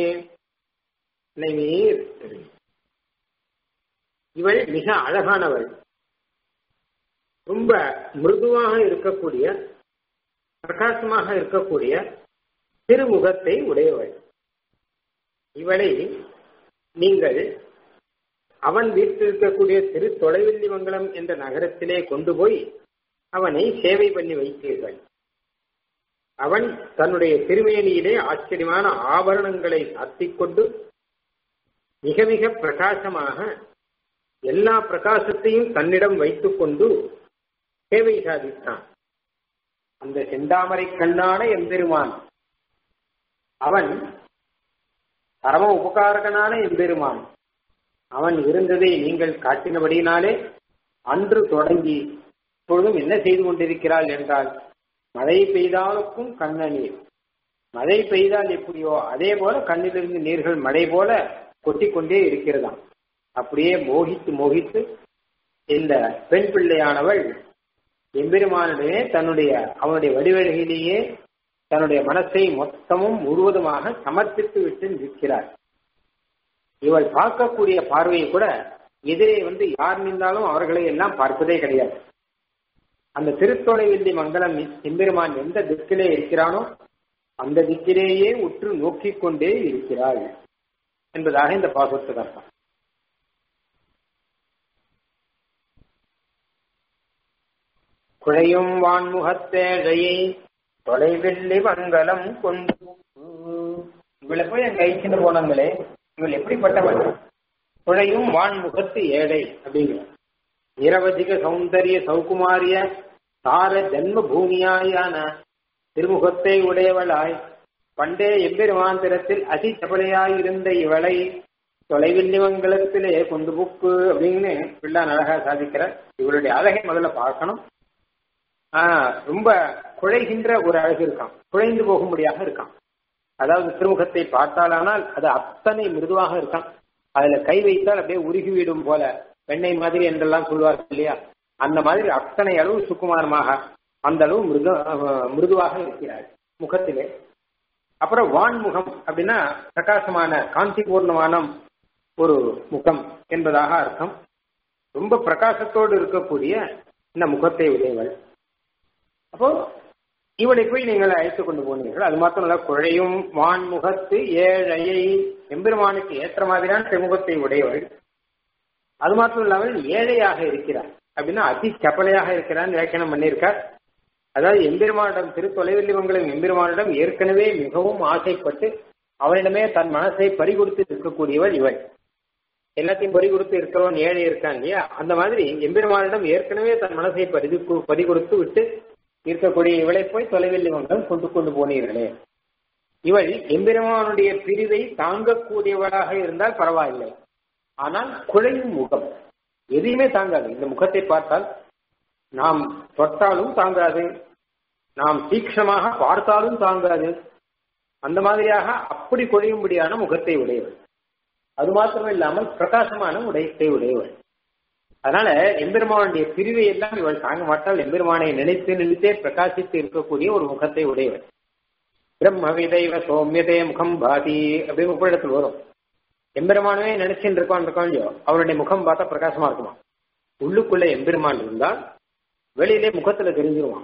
நீர் இவள் மிக அழகானவள் ரொம்ப மிருதுவாக இருக்கக்கூடிய பிரகாசமாக இருக்கக்கூடிய திருமுகத்தை உடையவள் இவளை நீங்கள் அவன் வீட்டிருக்கக்கூடிய திரு தொலைவில்லிமங்கலம் என்ற நகரத்திலே கொண்டு போய் அவனை சேவை பண்ணி வைத்தீர்கள் அவன் தன்னுடைய திருமேனியிலே ஆச்சரியமான ஆபரணங்களை சாத்திக்கொண்டு மிக மிக பிரகாசமாக எல்லா பிரகாசத்தையும் தன்னிடம் வைத்துக்கொண்டு சேவை சாதித்தான் அந்த செந்தாமரை கண்ணான எம்பெருமான் அவன் பரம உபகாரகனான எம்பெருமான் அவன் இருந்ததை நீங்கள் காட்டினபடியினாலே அன்று தொடங்கி இப்பொழுதும் என்ன செய்து கொண்டிருக்கிறாள் என்றால் மழை பெய்தாலுக்கும் கண்ண நீர் மழை பெய்தால் எப்படியோ அதே போல கண்ணிலிருந்து நீர்கள் மழை போல கொட்டிக்கொண்டே இருக்கிறதாம் அப்படியே மோகித்து மோகித்து இந்த பெண் பிள்ளையானவள் எம்பெருமானுடைய தன்னுடைய அவனுடைய வடிவழகிலேயே தன்னுடைய மனசை மொத்தமும் முழுவதுமாக சமர்ப்பித்து விட்டு நிற்கிறார் இவள் பார்க்கக்கூடிய பார்வையை கூட எதிரே வந்து யார் நின்றாலும் அவர்களை எல்லாம் பார்ப்பதே கிடையாது அந்த திருத்தொலை வில்லி மங்கலம் எம்பெருமான் எந்த திக்கிலே இருக்கிறானோ அந்த திக்கிலேயே உற்று நோக்கிக் கொண்டே இருக்கிறாள் என்பதாக இந்த பாசுரத்துக்கு அர்த்தம் குழையும் வான்முகத்தேழையை தொலைவில்லி மங்கலம் கொண்டு இவளை போய் அங்க ஐக்கின்ற போனாங்களே இவள் எப்படிப்பட்டவள் குழையும் வான்முகத்து ஏழை அப்படிங்கிற நிரவதிக சௌந்தரிய சௌகுமாரிய தார ஜன்ம பூமியாயான திருமுகத்தை உடையவளாய் பண்டே எம்பெருமான் திறத்தில் அதி சபலையாயிருந்த இவளை தொலைவில் மங்கலத்திலே கொண்டு புக்கு அப்படின்னு பிள்ளான் அழகா சாதிக்கிறார் இவளுடைய அழகை முதல்ல பார்க்கணும் ஆஹ் ரொம்ப குழைகின்ற ஒரு அழகு இருக்கான் குழைந்து போகும்படியாக இருக்கான் அதாவது திருமுகத்தை பார்த்தாலானால் அது அத்தனை மிருதுவாக இருக்கான் அதுல கை வைத்தால் அப்படியே உருகிவிடும் போல வெண்ணெய் மாதிரி என்றெல்லாம் சொல்வார்கள் இல்லையா அந்த மாதிரி அத்தனை அளவு சுக்குமாரமாக அந்த அளவு மிருது மிருதுவாக இருக்கிறார் முகத்திலே அப்புறம் வான்முகம் அப்படின்னா பிரகாசமான காந்தி பூர்ணமான ஒரு முகம் என்பதாக அர்த்தம் ரொம்ப பிரகாசத்தோடு இருக்கக்கூடிய இந்த முகத்தை உடையவள் அப்போ இவளை போய் நீங்கள் அழைத்துக் கொண்டு போனீர்கள் அது மாத்திரமல்ல குழையும் வான்முகத்து ஏழையை எம்பெருமானுக்கு ஏற்ற மாதிரியான திருமுகத்தை உடையவள் அது மாத்திரம் இல்லாமல் ஏழையாக இருக்கிறார் அப்படின்னா அதி சப்பலையாக இருக்கிறான்னு வியாக்கியானம் பண்ணியிருக்கார் அதாவது எம்பெருமானிடம் திருத்தொலைவெல்லிமங்கலம் எம்பெருமானிடம் ஏற்கனவே மிகவும் ஆசைப்பட்டு அவனிடமே தன் மனசை பறிகொடுத்து இருக்கக்கூடியவள் இவள் எல்லாத்தையும் பறிகொடுத்து இருக்கிறவன் ஏழை இருக்கான் இல்லையா அந்த மாதிரி எம்பெருமானிடம் ஏற்கனவே தன் மனசை பறி பறிகொடுத்து விட்டு இருக்கக்கூடிய இவளை போய் தொலைவெல்லிமங்கலம் கொண்டு கொண்டு போனீர்களே இவள் எம்பெருமானுடைய பிரிவை தாங்கக்கூடியவளாக இருந்தால் பரவாயில்லை ஆனால் குழையும் முகம் எதையுமே தாங்காது இந்த முகத்தை பார்த்தால் நாம் தொட்டாலும் தாங்காது நாம் தீக்ஷமாக பார்த்தாலும் தாங்காது அந்த மாதிரியாக அப்படி குழையும்படியான முகத்தை உடையவள் அது மாத்திரம் இல்லாமல் பிரகாசமான உடையத்தை உடையவள் அதனால எம்பெருமானுடைய பிரிவை எல்லாம் இவள் தாங்க மாட்டால் எம்பெருமானை நினைத்து நினைத்தே பிரகாசித்து இருக்கக்கூடிய ஒரு முகத்தை உடையவள் பிரம்ம விதைவ சோமியதே முகம் பாதி அப்படின்னு உப்படத்தில் வரும் எம்பெருமானவே நினைச்சுட்டு இருக்கான் இருக்கான் இல்லையோ அவருடைய முகம் பார்த்தா பிரகாசமா இருக்குமா உள்ளுக்குள்ள எம்பெருமான் இருந்தால் வெளியிலே முகத்துல தெரிஞ்சிருவான்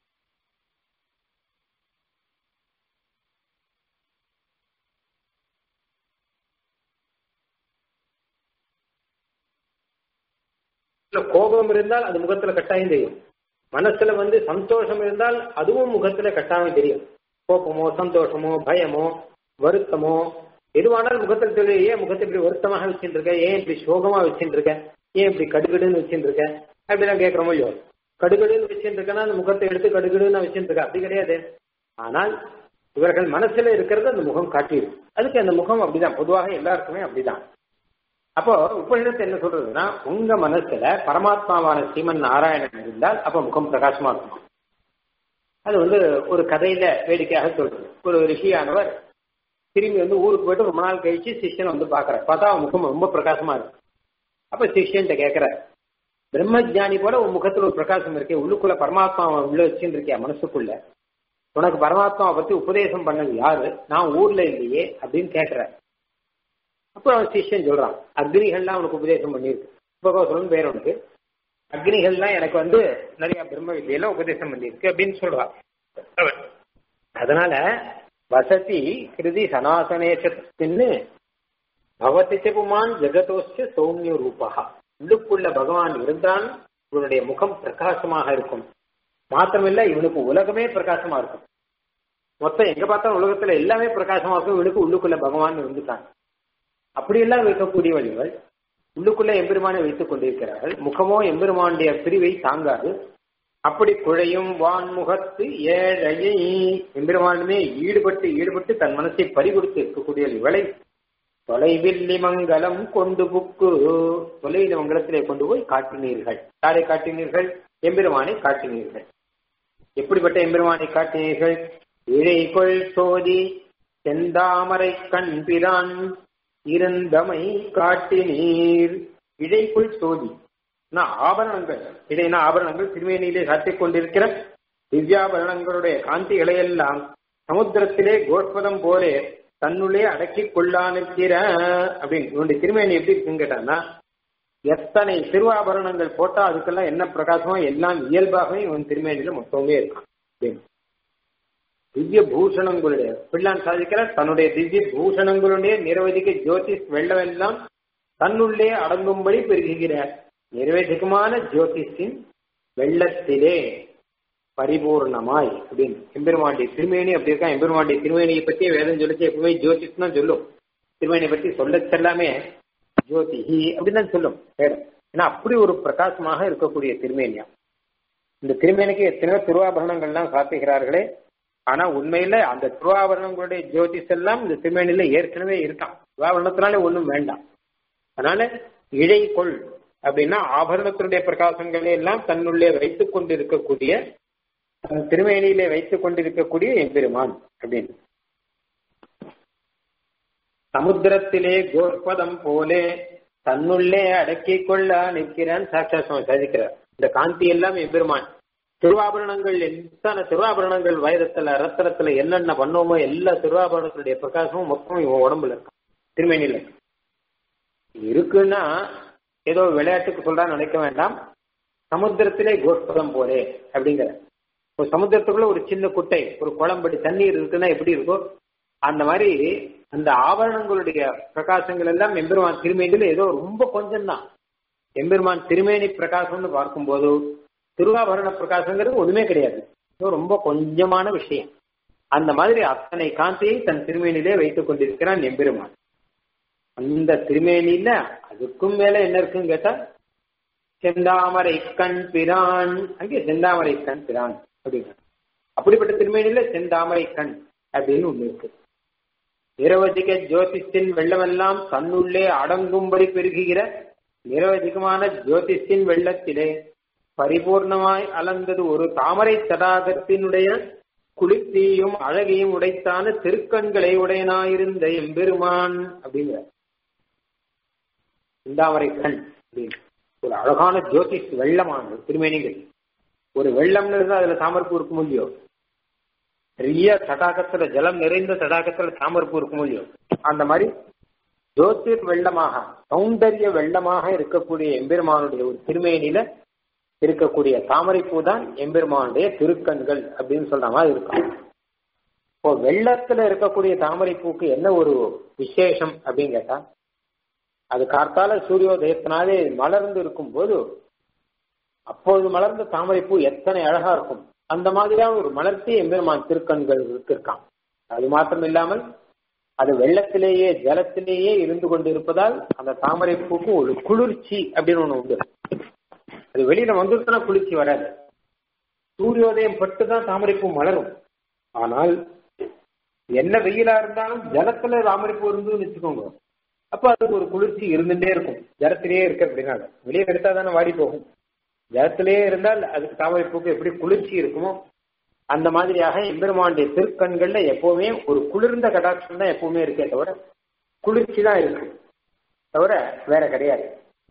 கோபம் இருந்தால் அது முகத்துல கட்டாயம் தெரியும் மனசுல வந்து சந்தோஷம் இருந்தால் அதுவும் முகத்துல கட்டாயம் தெரியும் கோபமோ சந்தோஷமோ பயமோ வருத்தமோ எதுவானாலும் முகத்தில் தெரியும் ஏன் முகத்தை இப்படி வருத்தமாக வச்சுட்டு இருக்க ஏன் இப்படி சோகமா வச்சுட்டு இருக்க ஏன் இப்படி கடுகடுன்னு வச்சுட்டு இருக்க அப்படிலாம் கேட்கிறோமோ இல்லையோ கடுகடுன்னு வச்சுட்டு இருக்கனா அந்த முகத்தை எடுத்து கடுகடுன்னு வச்சுட்டு இருக்க அப்படி கிடையாது ஆனால் இவர்கள் மனசுல இருக்கிறது அந்த முகம் காட்டிடும் அதுக்கு அந்த முகம் அப்படிதான் பொதுவாக எல்லாருக்குமே அப்படிதான் அப்போ உபநிடத்தை என்ன சொல்றதுன்னா உங்க மனசுல பரமாத்மாவான ஸ்ரீமன் நாராயணன் இருந்தால் அப்ப முகம் பிரகாசமா இருக்கும் அது வந்து ஒரு கதையில வேடிக்கையாக சொல்றது ஒரு ரிஷியானவர் திரும்பி வந்து ஊருக்கு போயிட்டு ரொம்ப நாள் கழிச்சு சிஷ்யனை வந்து பாக்குறார் பார்த்தா அவன் முகம் ரொம்ப பிரகாசமா இருக்கு அப்ப சிஷ்யன்ட்ட கேட்கிறார் பிரம்மஜானி போல உன் முகத்துல ஒரு பிரகாசம் இருக்கே உள்ளுக்குள்ள பரமாத்மா உள்ள வச்சுட்டு இருக்கியா மனசுக்குள்ள உனக்கு பரமாத்மாவை பத்தி உபதேசம் பண்ணது யாரு நான் ஊர்ல இல்லையே அப்படின்னு கேட்கிறார் அப்போ அவன் சிஷ்யன் சொல்றான் அக்னிகள்லாம் அவனுக்கு உபதேசம் பண்ணியிருக்கு உபகோசரம் பேர் உனக்கு அக்னிகள்லாம் எனக்கு வந்து நிறைய பிரம்ம வித்தியெல்லாம் உபதேசம் பண்ணியிருக்கு அப்படின்னு சொல்றான் அதனால வசதி கிருதி சனாசனேஷத்தின்னு பவதி புமான் ஜெகதோஸ்ய சௌமிய ரூபா உள்ளுக்குள்ள பகவான் இருந்தால் இவனுடைய முகம் பிரகாசமாக இருக்கும் மாத்திரமில்ல இவனுக்கு உலகமே பிரகாசமா இருக்கும் மொத்தம் எங்க பார்த்தாலும் உலகத்துல எல்லாமே பிரகாசமா இருக்கும் இவனுக்கு உள்ளுக்குள்ள பகவான் இருந்துட்டான் அப்படியெல்லாம் வைக்கக்கூடிய வழிகள் உள்ளுக்குள்ள எம்பெருமானை வைத்துக் கொண்டிருக்கிறார்கள் முகமோ எம்பெருமானுடைய பிரிவை தாங்காது அப்படி குழையும் வான்முகத்து ஏழையை எம்பெருமானுமே ஈடுபட்டு ஈடுபட்டு தன் மனசை பறிகொடுத்து இருக்கக்கூடிய இவளை தொலைவில்லி மங்கலம் கொண்டு புக்கு தொலைவில்லி மங்கலத்திலே கொண்டு போய் காட்டினீர்கள் யாரை காட்டினீர்கள் எம்பெருமானை காட்டினீர்கள் எப்படிப்பட்ட எம்பெருமானை காட்டினீர்கள் இழைகொள் சோதி செந்தாமரை கண்பிரான் இருந்தமை காட்டினீர் இழைக்குள் சோதி ஆபரணங்கள் இடையின ஆபரணங்கள் திருமேனியிலே சாத்திக் கொண்டிருக்கிற திவ்யாபரணங்களுடைய காந்திகளை எல்லாம் சமுத்திரத்திலே கோஷ்பதம் போலே தன்னுள்ளே அடக்கி கொள்ளானுக்கிற அப்படின்னு இவனுடைய திருமேனி எப்படி இருக்குன்னு கேட்டான்னா எத்தனை திருவாபரணங்கள் போட்டா அதுக்கெல்லாம் என்ன பிரகாசமோ எல்லாம் இயல்பாகவே இவன் திருமேனியில மொத்தமே இருக்கான் அப்படின்னு திவ்ய பூஷணங்களுடைய பிள்ளான் சாதிக்கிறார் தன்னுடைய திவ்ய பூஷணங்களுடைய நிரவதிக்க ஜோதிஷ் வெள்ளமெல்லாம் தன்னுள்ளே அடங்கும்படி பெருகுகிறார் நிர்வேதிகமான ஜோதிஷின் வெள்ளத்திலே பரிபூர்ணமாய் அப்படின்னு எம்பெருமாண்டி திருமேனி அப்படி இருக்கா எம்பெருமாண்டி திருமேனியை பத்தி வேதம் சொல்லிச்சு எப்பவுமே ஜோதிஷ் தான் சொல்லும் திருமேனியை பத்தி சொல்ல செல்லாமே ஜோதிஹி அப்படின்னு தான் சொல்லும் வேதம் ஏன்னா அப்படி ஒரு பிரகாசமாக இருக்கக்கூடிய திருமேனியா இந்த திருமேனிக்கு எத்தனையோ திருவாபரணங்கள்லாம் சாத்துகிறார்களே ஆனா உண்மையில அந்த திருவாபரணங்களுடைய ஜோதிஷ் எல்லாம் இந்த திருமேனில ஏற்கனவே இருக்கான் திருவாபரணத்தினாலே ஒண்ணும் வேண்டாம் அதனால இழை கொள் அப்படின்னா ஆபரணத்தினுடைய பிரகாசங்களை எல்லாம் தன்னுள்ளே வைத்துக் கொண்டிருக்கக்கூடிய திருமேனியிலே வைத்துக் கொண்டிருக்கக்கூடிய எம்பெருமான் அப்படின்னு சமுத்திரத்திலே கோர்பதம் போலே தன்னுள்ளே அடக்கிக் கொள்ள நிற்கிறான் சாட்சா சுவாமி சாதிக்கிறார் இந்த காந்தி எல்லாம் எம்பெருமான் திருவாபரணங்கள் எத்தனை திருவாபரணங்கள் வைரத்துல ரத்தனத்துல என்னென்ன பண்ணோமோ எல்லா திருவாபரணத்துடைய பிரகாசமும் மொத்தம் இவன் உடம்புல இருக்கான் திருமேனியில இருக்கு இருக்குன்னா ஏதோ விளையாட்டுக்கு சொல்றா நினைக்க வேண்டாம் சமுத்திரத்திலே கோஷ்பதம் போலே அப்படிங்கிற ஒரு சமுத்திரத்துக்குள்ள ஒரு சின்ன குட்டை ஒரு குளம்படி தண்ணீர் இருக்குன்னா எப்படி இருக்கோ அந்த மாதிரி அந்த ஆபரணங்களுடைய பிரகாசங்கள் எல்லாம் எம்பெருமான் திருமேனியில ஏதோ ரொம்ப கொஞ்சம் தான் எம்பெருமான் திருமேனி பிரகாசம்னு பார்க்கும்போது திருவாபரண பிரகாசங்கிறது ஒண்ணுமே கிடையாது ரொம்ப கொஞ்சமான விஷயம் அந்த மாதிரி அத்தனை காந்தியை தன் திருமேனிலே வைத்துக் கொண்டிருக்கிறான் எம்பெருமான் அந்த திருமேனியில அதுக்கும் மேல என்ன இருக்குன்னு கேட்டா செந்தாமரை கண் பிரான் அங்கே செந்தாமரை கண் பிரான் அப்படிங்க அப்படிப்பட்ட திருமேனியில செந்தாமரை கண் அப்படின்னு ஒண்ணு இருக்கு நிரவதிக ஜோதிஷத்தின் வெள்ளமெல்லாம் தன்னுள்ளே அடங்கும்படி பெருகுகிற நிரவதிகமான ஜோதிஷத்தின் வெள்ளத்திலே பரிபூர்ணமாய் அலர்ந்தது ஒரு தாமரை தடாகத்தினுடைய குளிர்ச்சியும் அழகையும் உடைத்தான திருக்கண்களை உடையனாயிருந்த எம்பெருமான் அப்படிங்கிற சிந்தாமரை கண் அப்படின்னு ஒரு அழகான ஜோதிஷ் வெள்ளமான திருமேனிகள் ஒரு வெள்ளம்னு இருந்தா அதுல தாமரப்பூ இருக்கும் இல்லையோ பெரிய தடாகத்துல ஜலம் நிறைந்த தடாகத்துல தாமரப்பூ இருக்கும் இல்லையோ அந்த மாதிரி ஜோதிர் வெள்ளமாக சௌந்தரிய வெள்ளமாக இருக்கக்கூடிய எம்பெருமானுடைய ஒரு திருமேனில இருக்கக்கூடிய தாமரைப்பூ தான் எம்பெருமானுடைய திருக்கண்கள் அப்படின்னு சொல்ற மாதிரி இருக்கும் இப்போ வெள்ளத்துல இருக்கக்கூடிய தாமரைப்பூக்கு என்ன ஒரு விசேஷம் அப்படின்னு கேட்டா அது கார்த்தால சூரியோதயத்தினாலே மலர்ந்து இருக்கும் போது அப்பொழுது மலர்ந்த தாமரைப்பூ எத்தனை அழகா இருக்கும் அந்த மாதிரியான ஒரு மலர்ச்சி எம்பெருமான் திருக்கண்கள் இருக்கான் அது மாத்திரம் இல்லாமல் அது வெள்ளத்திலேயே ஜலத்திலேயே இருந்து கொண்டிருப்பதால் அந்த தாமரைப்பூக்கு ஒரு குளிர்ச்சி அப்படின்னு ஒண்ணு உண்டு அது வெளியில வந்துட்டுனா குளிர்ச்சி வராது சூரியோதயம் பட்டு தான் தாமரைப்பூ மலரும் ஆனால் என்ன வெயிலா இருந்தாலும் ஜலத்துல தாமரைப்பூ இருந்துன்னு வச்சுக்கோங்க அப்ப அதுக்கு ஒரு குளிர்ச்சி இருந்துட்டே இருக்கும் ஜலத்திலேயே இருக்கு அப்படின்னா வெளியே எடுத்தா தானே வாடி போகும் ஜலத்திலேயே இருந்தால் அதுக்கு தாமரைப்பூக்கு எப்படி குளிர்ச்சி இருக்குமோ அந்த மாதிரியாக எம்பெருமானுடைய திருக்கண்கள்ல எப்பவுமே ஒரு குளிர்ந்த கடாட்சம் தான் எப்பவுமே இருக்கே தவிர குளிர்ச்சி தான் இருக்கு தவிர வேற கிடையாது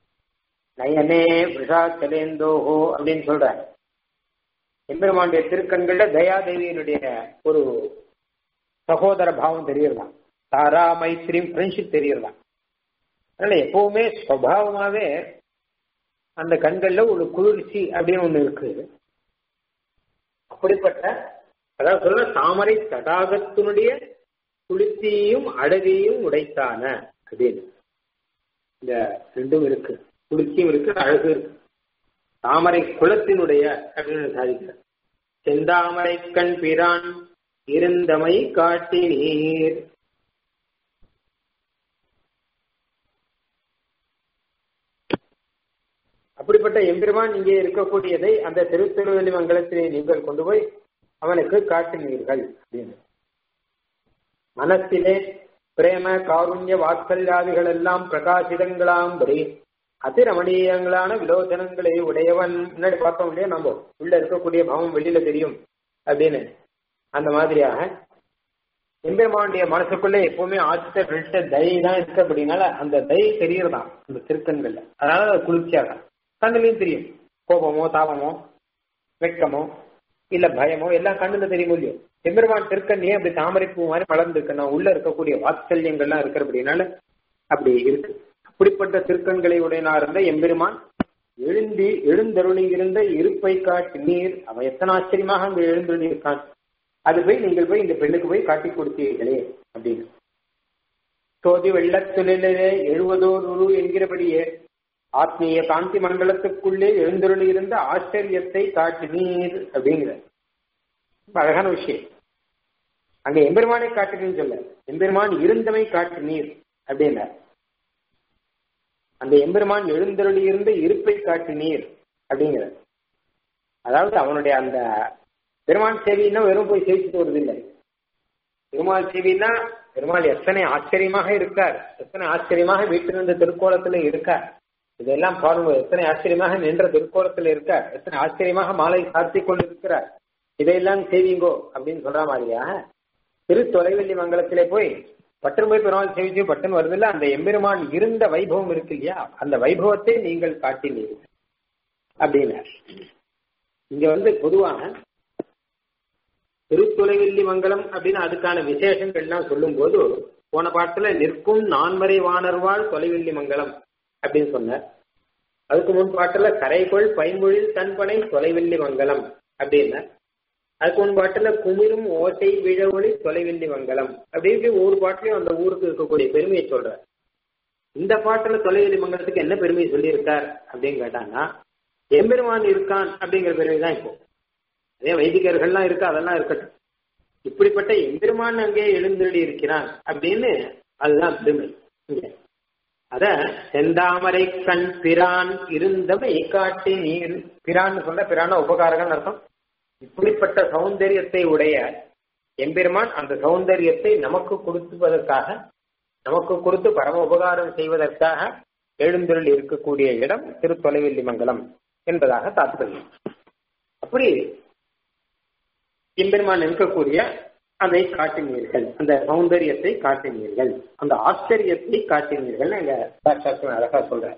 நயனே விஷாச்சலேந்தோஹோ அப்படின்னு சொல்ற எம்பெருமானுடைய திருக்கண்கள்ல தயாதேவியினுடைய ஒரு சகோதர பாவம் தெரியலாம் தாரா மைத்ரி ஃப்ரெண்ட்ஷிப் தெரியலாம் அதனால எப்பவுமே சுவாவமாவே அந்த கண்கள்ல ஒரு குளிர்ச்சி அப்படின்னு ஒண்ணு இருக்கு அப்படிப்பட்ட அதாவது சொல்ல தாமரை தடாகத்தினுடைய குளிர்ச்சியையும் அழகையும் உடைத்தான அப்படின்னு இந்த ரெண்டும் இருக்கு குளிர்ச்சியும் இருக்கு அழகு இருக்கு தாமரை குளத்தினுடைய அப்படின்னு சாதிக்கிற செந்தாமரை கண் பிரான் இருந்தமை காட்டி நீர் அப்படிப்பட்ட எம்பெருமான் இங்கே இருக்கக்கூடியதை அந்த திருத்திருவள்ளி மங்கலத்திலே நீங்கள் கொண்டு போய் அவனுக்கு காட்டினீர்கள் அப்படின்னு மனத்திலே பிரேம காருண்ய வாத்சல்யாதிகள் எல்லாம் பிரகாசிதங்களாம்படி அதிரமணீயங்களான விலோச்சனங்களை உடையவன் முன்னாடி பார்த்தோம் இல்லையா நம்ம உள்ள இருக்கக்கூடிய பாவம் வெளியில தெரியும் அப்படின்னு அந்த மாதிரியாக எம்பெருமானுடைய மனசுக்குள்ள எப்பவுமே ஆசிட்ட வெட்ட தயை தான் இருக்கு அப்படின்னால அந்த தயை தெரியறதான் அந்த திருக்கண்கள்ல அதனால அது குளிர்ச்சியாக கண்ணுலயும் தெரியும் கோபமோ தாபமோ வெட்கமோ இல்ல பயமோ எல்லாம் கண்ணுல தெரியும் இல்லையோ எம்பெருமான் திருக்கண்ணியே அப்படி தாமரைப்பூ மாதிரி மலர்ந்து இருக்கணும் உள்ள இருக்கக்கூடிய வாத்சல்யங்கள்லாம் இருக்கிற அப்படின்னால அப்படி இருக்கு அப்படிப்பட்ட திருக்கண்களை உடையனா இருந்த எம்பெருமான் எழுந்தி எழுந்தருளி இருந்த இருப்பை காட்டு நீர் அவன் எத்தனை ஆச்சரியமாக அங்க எழுந்தருளி இருக்கான் அது போய் நீங்கள் போய் இந்த பெண்ணுக்கு போய் காட்டி கொடுத்தீர்களே அப்படின்னு சோதி வெள்ளத்துளிலே எழுவதோர் உரு என்கிறபடியே ஆத்மீய காந்தி மண்டலத்துக்குள்ளே எழுந்தருளி இருந்த ஆச்சரியத்தை காட்டினீர் அப்படிங்கிற அழகான விஷயம் அங்க எம்பெருமானை காட்டுறீன்னு சொல்ல எம்பெருமான் இருந்தமை காட்டினீர் அப்படின்னா அந்த எம்பெருமான் எழுந்தருளி இருந்த இருப்பை காட்டினீர் அப்படிங்கிற அதாவது அவனுடைய அந்த பெருமாள் சேவின்னா வெறும் போய் சேவிச்சுட்டு வருது இல்லை பெருமாள் சேவின்னா பெருமாள் எத்தனை ஆச்சரியமாக இருக்கார் எத்தனை ஆச்சரியமாக வீட்டிலிருந்த திருக்கோலத்துல இருக்கார் இதெல்லாம் பாருங்க எத்தனை ஆச்சரியமாக நின்ற திருக்கோலத்துல இருக்கார் எத்தனை ஆச்சரியமாக மாலை சாத்தி கொண்டு இருக்கிறார் இதையெல்லாம் செய்வீங்கோ அப்படின்னு சொல்ற மாதிரியா திரு தொலைவெள்ளி மங்கலத்திலே போய் பட்டன் போய் பெருமாள் சேவிச்சு பட்டன் வருதில்ல அந்த எம்பெருமான் இருந்த வைபவம் இருக்கு இல்லையா அந்த வைபவத்தை நீங்கள் காட்டினீர்கள் அப்படின்னார் இங்க வந்து பொதுவாக திருத்தொலைவில்லி மங்கலம் அப்படின்னு அதுக்கான விசேஷங்கள் எல்லாம் சொல்லும் போது போன பாட்டுல நிற்கும் நான்மறை வாணர்வாள் தொலைவில்லி மங்கலம் அப்படின்னு சொன்னார் அதுக்கு முன் பாட்டுல கரைகொள் பைமொழில் தன்பனை தொலைவில்லி மங்கலம் அப்படின்னா அதுக்கு முன் பாட்டுல குமிரும் ஓசை விழவொளி தொலைவில்லி மங்கலம் அப்படின்னு ஒவ்வொரு பாட்டுலயும் அந்த ஊருக்கு இருக்கக்கூடிய பெருமையை சொல்ற இந்த பாட்டுல தொலைவில்லி மங்கலத்துக்கு என்ன பெருமையை சொல்லியிருக்கார் அப்படின்னு கேட்டாங்கன்னா எம்பெருமான் இருக்கான் அப்படிங்கிற பெருமை தான் இப்போ அதே வைதிகர்கள்லாம் இருக்கு அதெல்லாம் இருக்கட்டும் இப்படிப்பட்ட எம்பெருமான் அங்கே எழுந்தருளி இருக்கிறான் அப்படின்னு அதுதான் பெருமை அத செந்தாமரை கண் பிரான் இருந்தவை காட்டி நீர் பிரான்னு சொல்ல பிரான உபகாரங்கள் அர்த்தம் இப்படிப்பட்ட சௌந்தரியத்தை உடைய எம்பெருமான் அந்த சௌந்தரியத்தை நமக்கு கொடுத்துவதற்காக நமக்கு கொடுத்து பரம உபகாரம் செய்வதற்காக எழுந்தருள் இருக்கக்கூடிய இடம் திருத்தொலைவெள்ளி மங்கலம் என்பதாக தாத்பரியம் அப்படி எம்பெருமான் இருக்கக்கூடிய அதை காட்டினீர்கள் அந்த சௌந்தரியத்தை காட்டினீர்கள் அந்த ஆச்சரியத்தை காட்டினீர்கள் அங்க சாஸ்திரம் அழகா சொல்ற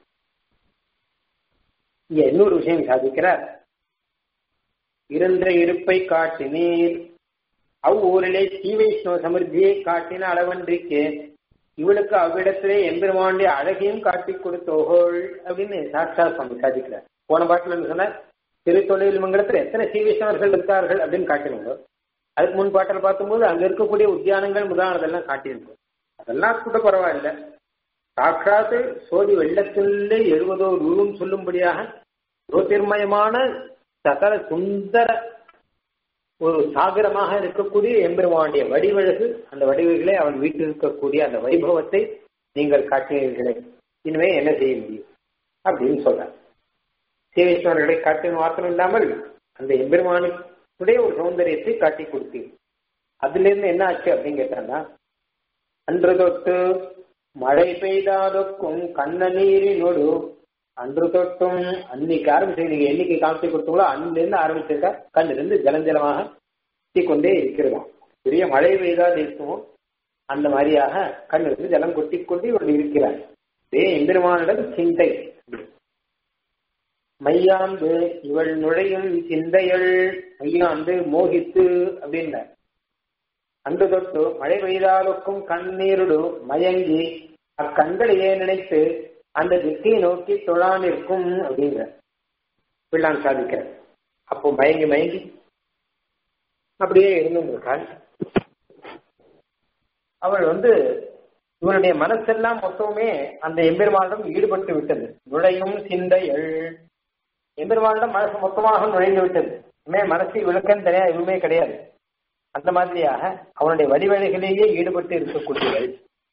இங்க இன்னொரு விஷயம் சாதிக்கிறார் இருந்த இருப்பை காட்டினீர் அவ்வூரிலே ஸ்ரீவைஷ்ணவ சமிருத்தியை காட்டின அளவன்றிக்கு இவளுக்கு அவ்விடத்திலே எம்பெருமானுடைய அழகையும் காட்டி கொடுத்தோகோள் அப்படின்னு சாட்சா சுவாமி சாதிக்கிறார் போன பாட்டில் என்ன சொன்னார் திருத்தொழில் மங்கலத்தில் எத்தனை ஸ்ரீவைஷ்ணவர்கள் இருக்கார்கள் அப்படின்னு காட்டினாங்க அதுக்கு முன் பாட்டில் பார்க்கும்போது அங்க இருக்கக்கூடிய உத்தியானங்கள் முதலானதெல்லாம் காட்டியிருந்தோம் அதெல்லாம் கூட பரவாயில்ல சாட்சாத்து சோதி வெள்ளத்திலே எழுவதோ ரூரும் சொல்லும்படியாக ஜோதிர்மயமான சகல சுந்தர ஒரு சாகரமாக இருக்கக்கூடிய எம்பெருமானுடைய வடிவழகு அந்த வடிவுகளை அவன் வீட்டில் இருக்கக்கூடிய அந்த வைபவத்தை நீங்கள் காட்டினீர்களே இனிமே என்ன செய்ய முடியும் அப்படின்னு சொல்ற சேவேஸ்வரர்களை காட்டின மாத்திரம் இல்லாமல் அந்த எம்பெருமானுடைய ஒரு சௌந்தரியத்தை காட்டி கொடுத்தீர் அதுல இருந்து என்ன ஆச்சு அப்படின்னு கேட்டாங்கன்னா அன்று தொட்டு மழை பெய்தாதொக்கும் கண்ண நீரினொடு அன்று தொட்டும் அன்னைக்கு ஆரம்பிச்சு நீங்க என்னைக்கு காமிச்சு கொடுத்தீங்களோ அன்னிலிருந்து ஆரம்பிச்சிருக்கா கண்ணிலிருந்து ஜலஞ்சலமாக கொண்டே இருக்கிறதாம் பெரிய மழை பெய்தால் இருக்குமோ அந்த மாதிரியாக கண்ணிலிருந்து ஜலம் கொட்டி கொண்டு இவள் இருக்கிறார் இதே எம்பெருமானிடம் சிந்தை மையாந்து இவள் நுழையும் சிந்தையள் மையாந்து மோகித்து அப்படின்ற அன்று தொட்டு மழை பெய்தாலுக்கும் கண்ணீருடு மயங்கி அக்கண்களையே நினைத்து அந்த திக்கை நோக்கி தொழான் இருக்கும் அப்படிங்கிற பிள்ளான் சாதிக்கிற அப்போ மயங்கி மயங்கி அப்படியே இருந்திருக்காள் அவள் வந்து இவனுடைய மனசெல்லாம் மொத்தமே அந்த எம்பெருமானிடம் ஈடுபட்டு விட்டது நுழையும் சிந்தையள் எம்பெருமானிடம் மனசு மொத்தமாக நுழைந்து விட்டது இனிமே மனசு விளக்கன்னு தனியா எதுவுமே கிடையாது அந்த மாதிரியாக அவனுடைய வடிவழைகளிலேயே ஈடுபட்டு இருக்கக்கூடியவள்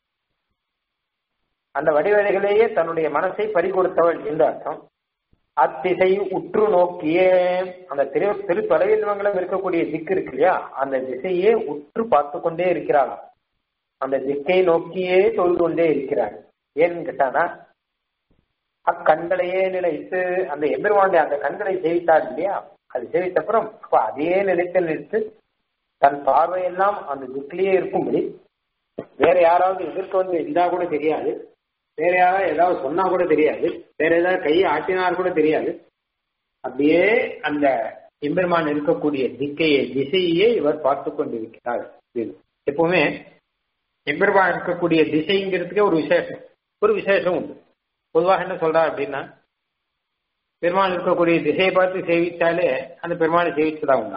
அந்த வடிவழைகளிலேயே தன்னுடைய மனசை பறிகொடுத்தவள் என்று அர்த்தம் அத்திசை உற்று நோக்கியே அந்த திரு திரு தொலைவில் மங்கலம் இருக்கக்கூடிய திக்கு இருக்கு இல்லையா அந்த திசையே உற்று பார்த்து கொண்டே இருக்கிறாள் அந்த திக்கை நோக்கியே தொழுது கொண்டே இருக்கிறாள் ஏன்னு கேட்டானா அக்கண்களையே நினைத்து அந்த எம்பெருமானுடைய அந்த கண்களை ஜெயித்தாள் இல்லையா அது சேவித்த அப்புறம் அப்ப அதே நிலைத்தில் நிறுத்து தன் பார்வையெல்லாம் அந்த திக்கிலேயே இருக்கும்படி வேற யாராவது எதிர்க்க வந்து இருந்தா கூட தெரியாது வேற யாராவது ஏதாவது சொன்னா கூட தெரியாது வேற ஏதாவது கையை ஆட்டினார் கூட தெரியாது அப்படியே அந்த எம்பெருமான் இருக்கக்கூடிய திக்கையை திசையே இவர் பார்த்து கொண்டிருக்கிறார் எப்பவுமே எம்பெருமான் இருக்கக்கூடிய திசைங்கிறதுக்கே ஒரு விசேஷம் ஒரு விசேஷம் உண்டு பொதுவாக என்ன சொல்றா அப்படின்னா பெருமாள் இருக்கக்கூடிய திசையை பார்த்து சேவிச்சாலே அந்த பெருமாளை சேவிச்சதா உண்டா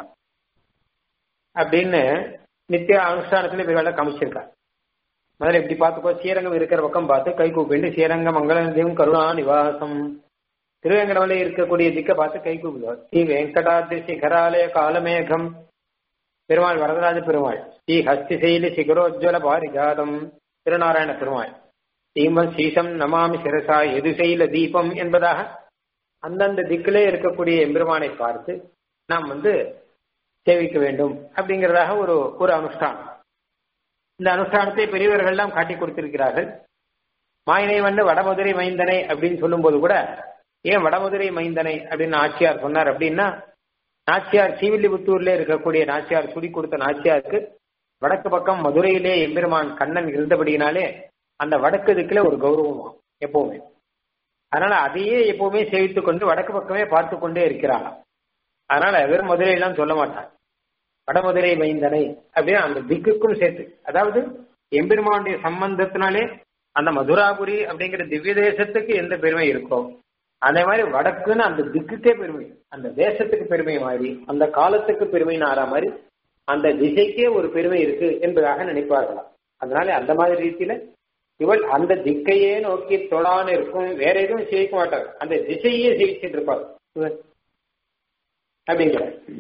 அப்படின்னு நித்திய அனுஷ்டானத்துல பெருமாளை காமிச்சிருக்காரு முதல்ல இப்படி பார்த்துக்கோ ஸ்ரீரங்கம் இருக்கிற பக்கம் பார்த்து கை கூப்பிட்டு ஸ்ரீரங்க மங்களம் கருணா நிவாசம் திருவேங்கடமலை இருக்கக்கூடிய திக்கை பார்த்து கை கூப்பிடுவார் ஸ்ரீ வெங்கடாத்ரி சிகராலய காலமேகம் பெருமாள் வரதராஜ பெருமாள் ஸ்ரீ ஹஸ்திசைலி சிகரோஜ்வல பாரிஜாதம் திருநாராயண பெருமாள் ஸ்ரீமன் ஸ்ரீசம் நமாமி சிரசா எதுசைல தீபம் என்பதாக அந்தந்த திக்கிலே இருக்கக்கூடிய எம்பெருமானை பார்த்து நாம் வந்து சேவிக்க வேண்டும் அப்படிங்கிறதாக ஒரு ஒரு அனுஷ்டானம் இந்த அனுஷ்டானத்தை பெரியவர்கள் எல்லாம் காட்டி கொடுத்திருக்கிறார்கள் மாயினை வந்து வடமதுரை மைந்தனை அப்படின்னு சொல்லும்போது கூட ஏன் வடமதுரை மைந்தனை அப்படின்னு நாச்சியார் சொன்னார் அப்படின்னா நாச்சியார் சீவில்லிபுத்தூர்ல இருக்கக்கூடிய நாச்சியார் சுடி கொடுத்த நாச்சியாருக்கு வடக்கு பக்கம் மதுரையிலே எம்பெருமான் கண்ணன் இருந்தபடியினாலே அந்த வடக்கு திக்குல ஒரு கௌரவம் எப்பவுமே அதனால அதையே எப்பவுமே சேவித்துக் கொண்டு வடக்கு பக்கமே பார்த்து கொண்டே இருக்கிறாராம் அதனால வெறும் மதுரையெல்லாம் சொல்ல மாட்டார் வடமதுரை மைந்தனை அப்படின்னு அந்த திக்குக்கும் சேர்த்து அதாவது எம்பெருமானுடைய சம்பந்தத்தினாலே அந்த மதுராபுரி அப்படிங்கிற திவ்ய தேசத்துக்கு எந்த பெருமை இருக்கோ அதே மாதிரி வடக்குன்னு அந்த திக்குக்கே பெருமை அந்த தேசத்துக்கு பெருமை மாதிரி அந்த காலத்துக்கு பெருமைன்னு ஆறா மாதிரி அந்த திசைக்கே ஒரு பெருமை இருக்கு என்பதாக நினைப்பார்களாம் அதனால அந்த மாதிரி ரீதியில இவள் அந்த திக்கையே நோக்கி தொழான்னு இருக்கும் வேற எதுவும் செய்ய மாட்டார் அந்த திசையே ஜெயிச்சுட்டு இருப்பார் இவன் அப்படிங்கிற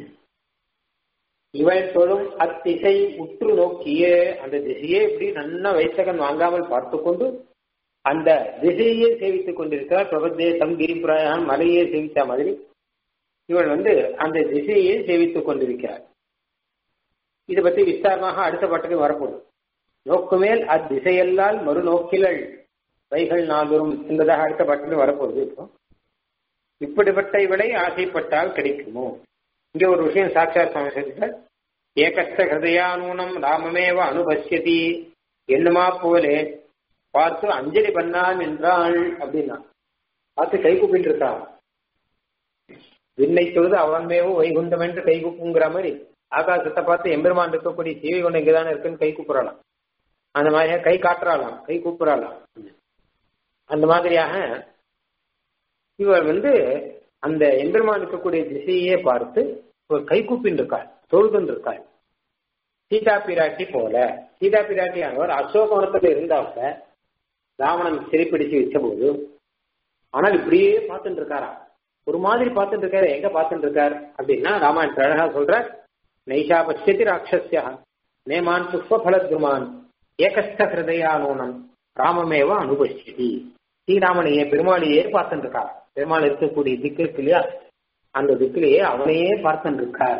இவள் தொழும் அத்திசை உற்று நோக்கிய அந்த திசையே இப்படி நன்னா வைத்தகன் வாங்காமல் பார்த்து கொண்டு அந்த திசையே சேவித்துக் கொண்டிருக்கிறார் பிரபத்தேசம் கிரிபுராயம் மலையே சேவித்த மாதிரி இவள் வந்து அந்த திசையே சேவித்துக் கொண்டிருக்கிறார் இதை பத்தி விஸ்தாரமாக அடுத்த பாட்டுக்கு வரப்போகுது நோக்குமேல் அத்திசையல்லால் மறுநோக்கிலள் வைகள் நாதரும் என்பதாக அடுத்த பாட்டுக்கு வரப்போகுது இப்போ இப்படிப்பட்ட இவளை ஆசைப்பட்டால் கிடைக்குமோ இங்க ஒரு விஷயம் சாட்சாத் சமஸ்கிருத ஏகஸ்த ஹிருதயானூனம் ராமமேவ அனுபஷ்யதி என்னமா போலே பார்த்து அஞ்சலி பண்ணான் என்றாள் அப்படின்னா பார்த்து கை கூப்பிட்டு இருக்கான் விண்ணை தொழுது அவன்மேவோ வைகுண்டம் என்று கை கூப்புங்கிற மாதிரி ஆகாசத்தை பார்த்து எம்பெருமான் இருக்கக்கூடிய சீவை கொண்டு இங்கதானே இருக்குன்னு கை கூப்பிடலாம் அந்த மாதிரியா கை காட்டுறாளாம் கை கூப்பிடலாம் அந்த மாதிரியாக இவர் வந்து அந்த எம்பெருமான் இருக்கக்கூடிய திசையே பார்த்து ஒரு கை கூப்பின்னு இருக்காள் தொழுதுன்னு இருக்காள் சீதா பிராட்டி போல சீதா பிராட்டியானவர் அசோகவனத்துல இருந்தாங்க ராவணன் சிறைப்பிடிச்சு வச்ச போது ஆனால் இப்படியே பார்த்துட்டு இருக்காரா ஒரு மாதிரி பார்த்துட்டு இருக்காரு எங்க பார்த்துட்டு இருக்கார் அப்படின்னா ராமாயண அழகா சொல்ற நைஷா பசியதி ராட்சஸ்யா நேமான் புஷ்ப பலத்ருமான் ஏகஸ்த ஹிருதயானோனம் ராமமேவ அனுபஷ்யதி ஸ்ரீராமனையே பெருமாளையே பார்த்துட்டு இருக்கார் பெருமாள் இருக்கக்கூடிய திக்கு இருக்கு இல்லையா அந்த திக்கிலேயே அவனையே பார்த்துட்டு இருக்கார்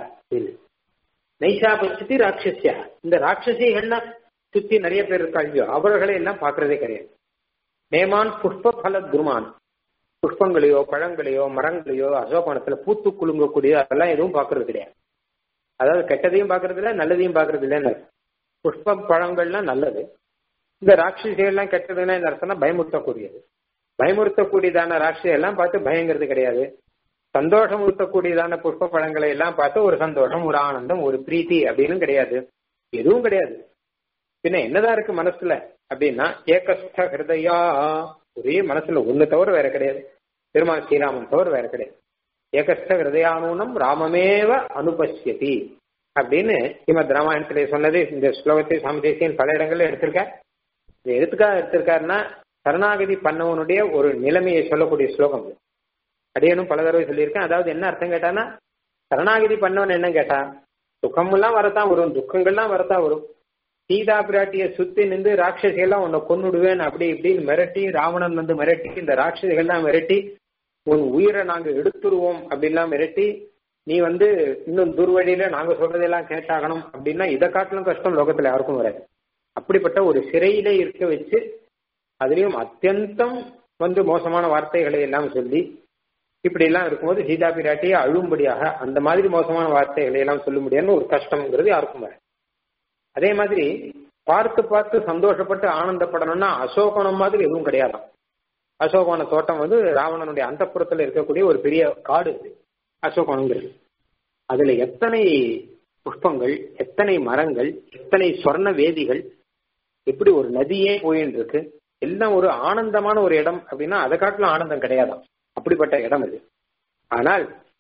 நைஷா பட்சத்தி ராட்சசியா இந்த ராட்சசிகள்லாம் சுத்தி நிறைய பேர் இருக்காங்க அவர்களை எல்லாம் பார்க்கறதே கிடையாது நேமான் புஷ்ப பல குருமான் புஷ்பங்களையோ பழங்களையோ மரங்களையோ அசோகணத்துல பூத்து குலுங்கக்கூடிய அதெல்லாம் எதுவும் பார்க்கறது கிடையாது அதாவது கெட்டதையும் பார்க்கறது இல்லை நல்லதையும் பார்க்கறது இல்லைன்னு புஷ்ப பழங்கள்லாம் நல்லது இந்த ராட்சசிகள்லாம் கெட்டதுன்னா இந்த அர்த்தம்னா பயமுறுத்தக்கூடியது பயமுறுத்தக்கூடியதான ராட்சி எல்லாம் பார்த்து பயங்கிறது கிடையாது சந்தோஷம் ஊட்டக்கூடியதான புஷ்ப பழங்களை எல்லாம் பார்த்து ஒரு சந்தோஷம் ஒரு ஆனந்தம் ஒரு பிரீத்தி அப்படின்னு கிடையாது எதுவும் கிடையாது பின்ன என்னதான் இருக்கு மனசுல அப்படின்னா ஏகஸ்த ஹிருதயா ஒரே மனசுல ஒண்ணு தவிர வேற கிடையாது பெருமாள் ஸ்ரீராமன் தவிர வேற கிடையாது ஏகஸ்த ஹிருதயானூனம் ராமமேவ அனுபஷ்யதி அப்படின்னு ஸ்ரீமத் ராமாயணத்திலே சொன்னது இந்த ஸ்லோகத்தை சாமதேசியன் பல இடங்கள்ல எடுத்திருக்கார் இது எதுக்காக எடுத்திருக்காருன்னா சரணாகதி பண்ணவனுடைய ஒரு நிலைமையை சொல்லக்கூடிய ஸ்லோகம் இது அடியனும் பல தடவை சொல்லியிருக்கேன் அதாவது என்ன அர்த்தம் கேட்டானா சரணாகதி பண்ணவன் என்ன கேட்டா சுகமெல்லாம் வரத்தான் வரும் துக்கங்கள்லாம் வரத்தான் வரும் சீதா பிராட்டியை சுத்தி நின்று ராட்சசிகள்லாம் உன்னை கொன்னுடுவேன் அப்படி இப்படின்னு மிரட்டி ராவணன் வந்து மிரட்டி இந்த ராட்சசிகள்லாம் மிரட்டி உன் உயிரை நாங்க எடுத்துருவோம் அப்படின்லாம் மிரட்டி நீ வந்து இன்னும் துர்வழியில நாங்க சொல்றதெல்லாம் கேட்டாகணும் அப்படின்னா இதை காட்டிலும் கஷ்டம் லோகத்துல யாருக்கும் வராது அப்படிப்பட்ட ஒரு சிறையிலே இருக்க வச்சு அதுலயும் அத்தியந்தம் வந்து மோசமான வார்த்தைகளை எல்லாம் சொல்லி இப்படி எல்லாம் இருக்கும்போது சீதா பிராட்டியை அழும்படியாக அந்த மாதிரி மோசமான வார்த்தைகளை எல்லாம் சொல்ல முடியாதுன்னு ஒரு கஷ்டம்ங்கிறது யாருக்கும் வர அதே மாதிரி பார்த்து பார்த்து சந்தோஷப்பட்டு ஆனந்தப்படணும்னா அசோகனம் மாதிரி எதுவும் கிடையாதாம் அசோகவன தோட்டம் வந்து ராவணனுடைய அந்தப்புறத்துல இருக்கக்கூடிய ஒரு பெரிய காடு இது அசோகவனங்கிறது அதுல எத்தனை புஷ்பங்கள் எத்தனை மரங்கள் எத்தனை சொர்ண வேதிகள் எப்படி ஒரு நதியே போயின்னு இருக்கு எல்லாம் ஒரு ஆனந்தமான ஒரு இடம் அப்படின்னா அதை காட்டிலும் ஆனந்தம் கிடையாதாம் அப்படிப்பட்ட இடம் அது ஆனால்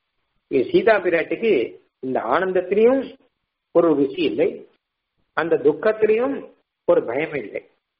சீதா பிராட்டிக்கு இந்த ஆனந்தத்திலையும் ஒரு ருசி இல்லை அந்த துக்கத்திலையும் ஒரு பயம் இல்லை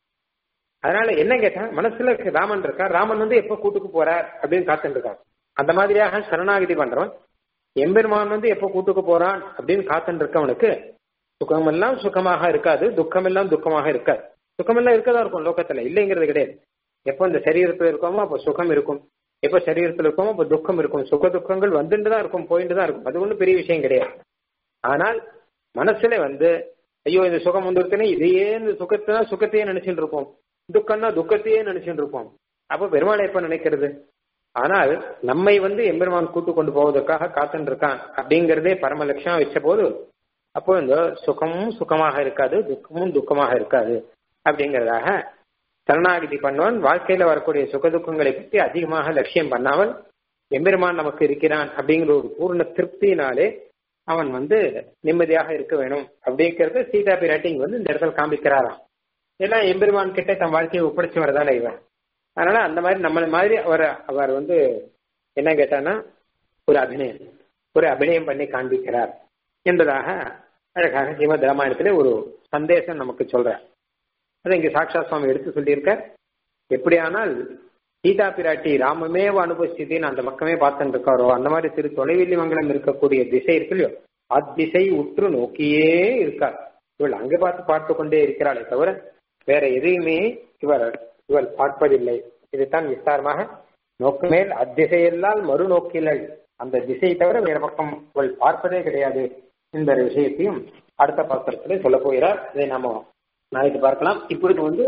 அதனால என்ன கேட்டா மனசுல ராமன் இருக்கா ராமன் வந்து எப்ப கூட்டுக்கு போறார் அப்படின்னு காத்துட்டு இருக்கான் அந்த மாதிரியாக சரணாகிதி பண்றவன் எம்பெருமான் வந்து எப்ப கூட்டுக்கு போறான் அப்படின்னு காத்துட்டு இருக்கவனுக்கு சுகமெல்லாம் சுகமாக இருக்காது துக்கமெல்லாம் துக்கமாக இருக்காது சுகமெல்லாம் இருக்கதா இருக்கும் லோகத்துல இல்லைங்கிறது கிடையாது எப்போ இந்த சரீரத்துல இருக்கோமோ அப்போ சுகம் இருக்கும் எப்போ சரீரத்துல இருக்கோமோ அப்போ துக்கம் இருக்கும் சுக துக்கங்கள் வந்துட்டு தான் இருக்கும் போயிட்டு தான் இருக்கும் அது ஒன்றும் பெரிய விஷயம் கிடையாது ஆனால் மனசுல வந்து ஐயோ இந்த சுகம் வந்துருக்குன்னு இதையே இந்த சுகத்தை சுகத்தையே நினைச்சுட்டு இருப்போம் துக்கம்னா துக்கத்தையே நினைச்சுட்டு இருப்போம் அப்போ பெருமாளை எப்ப நினைக்கிறது ஆனால் நம்மை வந்து எம்பெருமான் கூட்டு கொண்டு போவதற்காக காத்துட்டு இருக்கான் அப்படிங்கிறதே பரம லட்சணம் வச்ச போது அப்போ இந்த சுகமும் சுகமாக இருக்காது துக்கமும் துக்கமாக இருக்காது அப்படிங்கிறதாக சரணாகிதி பண்ணுவன் வாழ்க்கையில வரக்கூடிய சுக துக்கங்களை பற்றி அதிகமாக லட்சியம் பண்ணாமல் எம்பெருமான் நமக்கு இருக்கிறான் அப்படிங்கிற ஒரு பூர்ண திருப்தியினாலே அவன் வந்து நிம்மதியாக இருக்க வேணும் அப்படிங்கிறத சீதா பிராட்டிங் வந்து இந்த இடத்துல காமிக்கிறாராம் ஏன்னா எம்பெருமான் கிட்ட தன் வாழ்க்கையை ஒப்படைச்சு வரதானே இவன் அதனால அந்த மாதிரி நம்மள மாதிரி அவர் அவர் வந்து என்ன கேட்டான்னா ஒரு அபிநயம் ஒரு அபிநயம் பண்ணி காண்பிக்கிறார் என்பதாக அழகாக ஸ்ரீமத் ராமாயணத்திலே ஒரு சந்தேசம் நமக்கு சொல்றார் அதை இங்க சாட்சா சுவாமி எடுத்து சொல்லியிருக்கார் எப்படியானால் சீதா பிராட்டி ராமமேவ அனுபவிச்சின்னு அந்த பக்கமே பார்த்துட்டு இருக்காரோ அந்த மாதிரி திரு தொலைவில்லி மங்கலம் இருக்கக்கூடிய திசை இருக்கு இல்லையோ அத்திசை உற்று நோக்கியே இருக்கார் இவள் அங்கே பார்த்து பார்த்து கொண்டே இருக்கிறாளே தவிர வேற எதையுமே இவர் இவள் பார்ப்பதில்லை இதுதான் விஸ்தாரமாக நோக்குமேல் அத்திசையெல்லாம் மறுநோக்கிலள் அந்த திசை தவிர வேற பக்கம் இவள் பார்ப்பதே கிடையாது இந்த விஷயத்தையும் அடுத்த பாத்திரத்திலே சொல்ல போகிறார் இதை நாம நாளைக்கு பார்க்கலாம் இப்பொழுது வந்து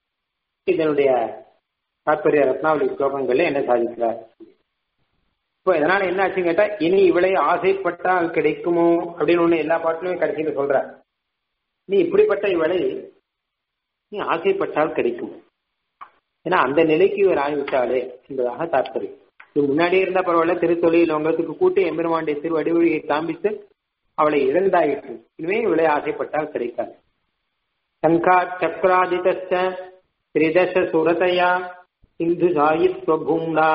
இதனுடைய தாற்பரிய ரத்னாவளி ஸ்லோகங்கள்ல என்ன சாதிக்கிறார் இப்போ இதனால என்ன ஆச்சுன்னு கேட்டா இனி இவளை ஆசைப்பட்டால் கிடைக்குமோ அப்படின்னு ஒண்ணு எல்லா பாட்டிலுமே கடைசியில சொல்ற நீ இப்படிப்பட்ட இவளை நீ ஆசைப்பட்டால் கிடைக்கும் ஏன்னா அந்த நிலைக்கு இவர் ஆகிவிட்டாளே என்பதாக தாற்பயம் இது முன்னாடியே இருந்த பரவாயில்ல திருத்தொழில் உங்களுக்கு கூட்டி எம்பெருமாண்டிய திருவடிவழியை காண்பித்து அவளை இழந்தாயிற்று இனிமே இவளை ஆசைப்பட்டால் கிடைக்காது சங்கா சக்கராதித்த திரிதச சுரதயா சிந்து சாயித்வபூம்னா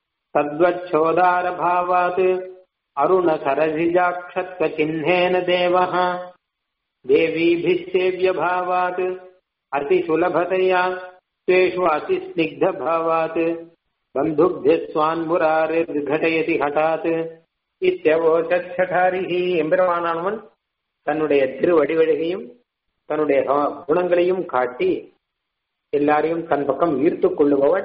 தத்வச்சோதார பாவாத் அருண சரசிஜாட்சத்வ சின்னேன தேவः देवीभिस्सेव्य भावात् अतिसुलभतया स्वेषु अतिस्निग्धभावात् बन्धुभ्यः स्वान्मुरारिर्घटयति हठात् இத்தவோச்சாரிஹி எம்பெருமானவன் தன்னுடைய திருவடிவழகையும் தன்னுடைய குணங்களையும் காட்டி எல்லாரையும் தன் பக்கம் ஈர்த்து கொள்ளுபவன்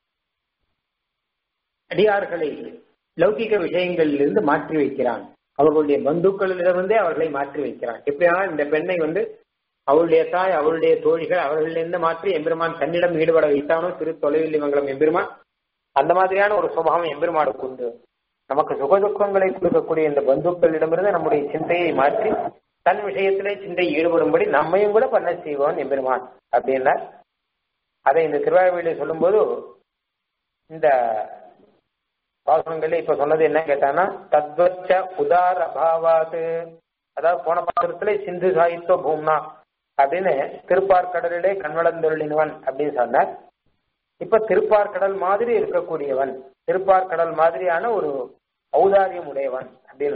அடியார்களை லௌகிக விஷயங்களிலிருந்து மாற்றி வைக்கிறான் அவர்களுடைய பந்துக்களிடமிருந்தே அவர்களை மாற்றி வைக்கிறான் எப்படியானால் இந்த பெண்ணை வந்து அவளுடைய தாய் அவளுடைய தோழிகள் அவர்களிலிருந்து மாற்றி எம்பெருமான் தன்னிடம் ஈடுபட வைத்தானோ திரு தொலைவில் மங்கலம் எம்பெருமான் அந்த மாதிரியான ஒரு சுபாவம் எம்பெருமானுக்கு உண்டு நமக்கு சுகதுக்கங்களை கொடுக்கக்கூடிய இந்த பந்துக்களிடமிருந்து நம்முடைய சிந்தையை மாற்றி தன் விஷயத்திலே சிந்தை ஈடுபடும்படி நம்மையும் கூட பண்ண செய்வான் எம்பெருமான் அப்படின்னா அதை இந்த திருவாரூரில் சொல்லும்போது இந்த பாசனங்களே இப்ப சொன்னது என்ன கேட்டானா தத்வச்ச உதார அபாவாது அதாவது போன பாத்திரத்துல சிந்து சாயித்வ பூம்னா அப்படின்னு திருப்பார்கடலிலே கண்வளந்தொருளினவன் அப்படின்னு சொன்னார் இப்ப திருப்பார்கடல் மாதிரி இருக்கக்கூடியவன் திருப்பார்கடல் மாதிரியான ஒரு ஔதாரியம் உடையவன் அப்படின்னு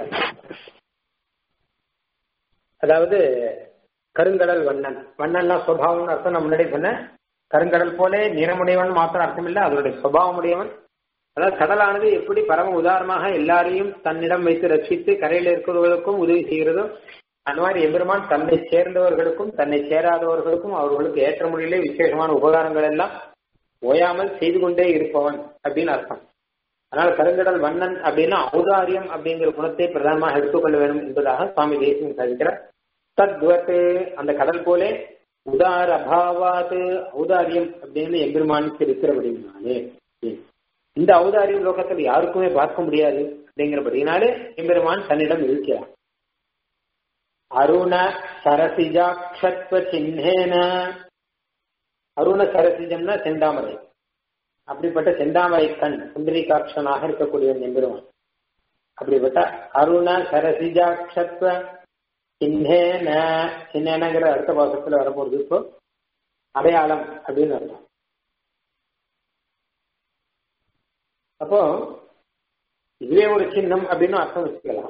அதாவது கருங்கடல் வண்ணன் வண்ணன்னா சுவாவம்னு அர்த்தம் நான் முன்னாடி சொன்னேன் கருங்கடல் போலே நிறமுடையவன் மாத்திரம் அர்த்தம் இல்லை அதனுடைய சுபாவம் உடையவன் அதாவது கடலானது எப்படி பரம உதாரணமாக எல்லாரையும் தன்னிடம் வைத்து ரட்சித்து கரையில் இருக்கிறவர்களுக்கும் உதவி செய்கிறதோ அந்த மாதிரி எம்பெருமான் தன்னை சேர்ந்தவர்களுக்கும் தன்னை சேராதவர்களுக்கும் அவர்களுக்கு ஏற்ற முறையிலே விசேஷமான உபகாரங்கள் எல்லாம் ஓயாமல் செய்து கொண்டே இருப்பவன் அப்படின்னு அர்த்தம் அதனால கருங்கடல் வண்ணன் அப்படின்னா ஔதாரியம் அப்படிங்கிற குணத்தை பிரதானமாக எடுத்துக்கொள்ள வேண்டும் என்பதாக சுவாமி தேசியம் சாதிக்கிறார் தத்வத்து அந்த கடல் போலே உதார அபாவாது ஔதாரியம் அப்படின்னு எம்பெருமானுக்கு இருக்கிறபடினாலே இந்த ஔதாரியம் லோகத்தில் யாருக்குமே பார்க்க முடியாது அப்படிங்கிறபடினாலே எம்பெருமான் தன்னிடம் இருக்கிறார் அருண சரசிஜாட்சத்வ சின்னேன அருண சரசிஜம்னா செந்தாமரை அப்படிப்பட்ட செந்தாமரை கண் சுந்தரிகாட்சனாக இருக்கக்கூடிய எம்பெருமான் அப்படிப்பட்ட அருண சரசிஜாட்சத்வ சின்னேன சின்னேனங்கிற அடுத்த பாசத்துல வரப்போறது இப்போ அடையாளம் அப்படின்னு அர்த்தம் அப்போ இதுவே ஒரு சின்னம் அப்படின்னு அர்த்தம் வச்சுக்கலாம்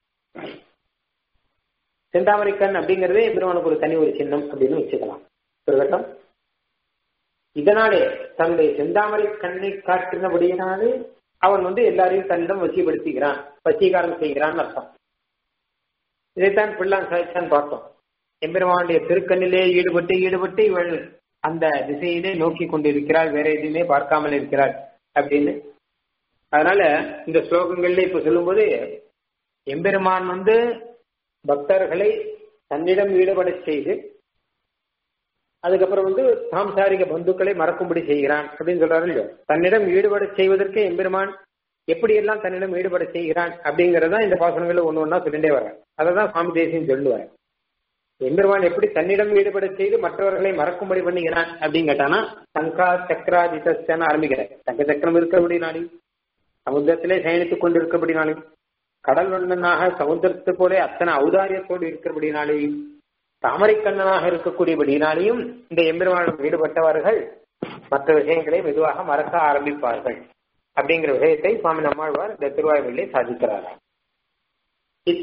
செந்தாமரைக்கண் அப்படிங்கறதே பெருமானுக்கு ஒரு தனி ஒரு சின்னம் அப்படின்னு வச்சுக்கலாம் இருக்கட்டும் இதனாலே தன்னுடைய செந்தாமரை கண்ணை காட்டினபடியினாலே அவன் வந்து எல்லாரையும் தன்னிடம் வசிப்படுத்துகிறான் வசீகாரம் செய்கிறான் அர்த்தம் இதைத்தான் பிள்ளான் சாய்ச்சான் பார்த்தோம் எம்பெருமானுடைய திருக்கண்ணிலே ஈடுபட்டு ஈடுபட்டு இவள் அந்த திசையிலே நோக்கி கொண்டிருக்கிறாள் வேற எதுவுமே பார்க்காமல் இருக்கிறாள் அப்படின்னு அதனால இந்த ஸ்லோகங்கள்ல இப்ப சொல்லும்போது எம்பெருமான் வந்து பக்தர்களை தன்னிடம் ஈடுபட செய்து அதுக்கப்புறம் வந்து சாம்சாரிக பந்துக்களை மறக்கும்படி செய்கிறான் அப்படின்னு சொல்றாரு இல்லையோ தன்னிடம் ஈடுபட செய்வதற்கு எம்பெருமான் எப்படியெல்லாம் தன்னிடம் ஈடுபட செய்கிறான் அப்படிங்கறதான் இந்த பாசனங்கள்ல ஒண்ணு ஒன்னா சொல்லிட்டே வர அததான் சுவாமி தேசியம் சொல்லுவார் எம்பெருமான் எப்படி தன்னிடம் ஈடுபட செய்து மற்றவர்களை மறக்கும்படி பண்ணுகிறான் அப்படின்னு கேட்டானா சங்கா சக்கராதிசன ஆரம்பிக்கிறார் சங்க சக்கரம் இருக்கிறபடினாலும் சமுத்திரத்திலே சயனித்துக் கொண்டிருக்கபடினாலும் கடல் வண்ணனாக சமுத்திரத்து போல அத்தனை ஔதாரியத்தோடு இருக்கிறபடினாலேயும் தாமரைக்கண்ணனாக இருக்கக்கூடியபடினாலேயும் இந்த எம்பெருமானம் ஈடுபட்டவர்கள் மற்ற விஷயங்களை மெதுவாக மறக்க ஆரம்பிப்பார்கள் அப்படிங்கிற விஷயத்தை சுவாமி நம்மாழ்வார் இந்த திருவாய்மொழியை சாதிக்கிறார்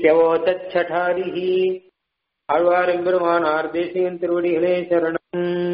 இத்தியவோச்சட்டாரிஹி ஆழ்வார் எம்பெருமானார் தேசியன் திருவடிகளே சரணம்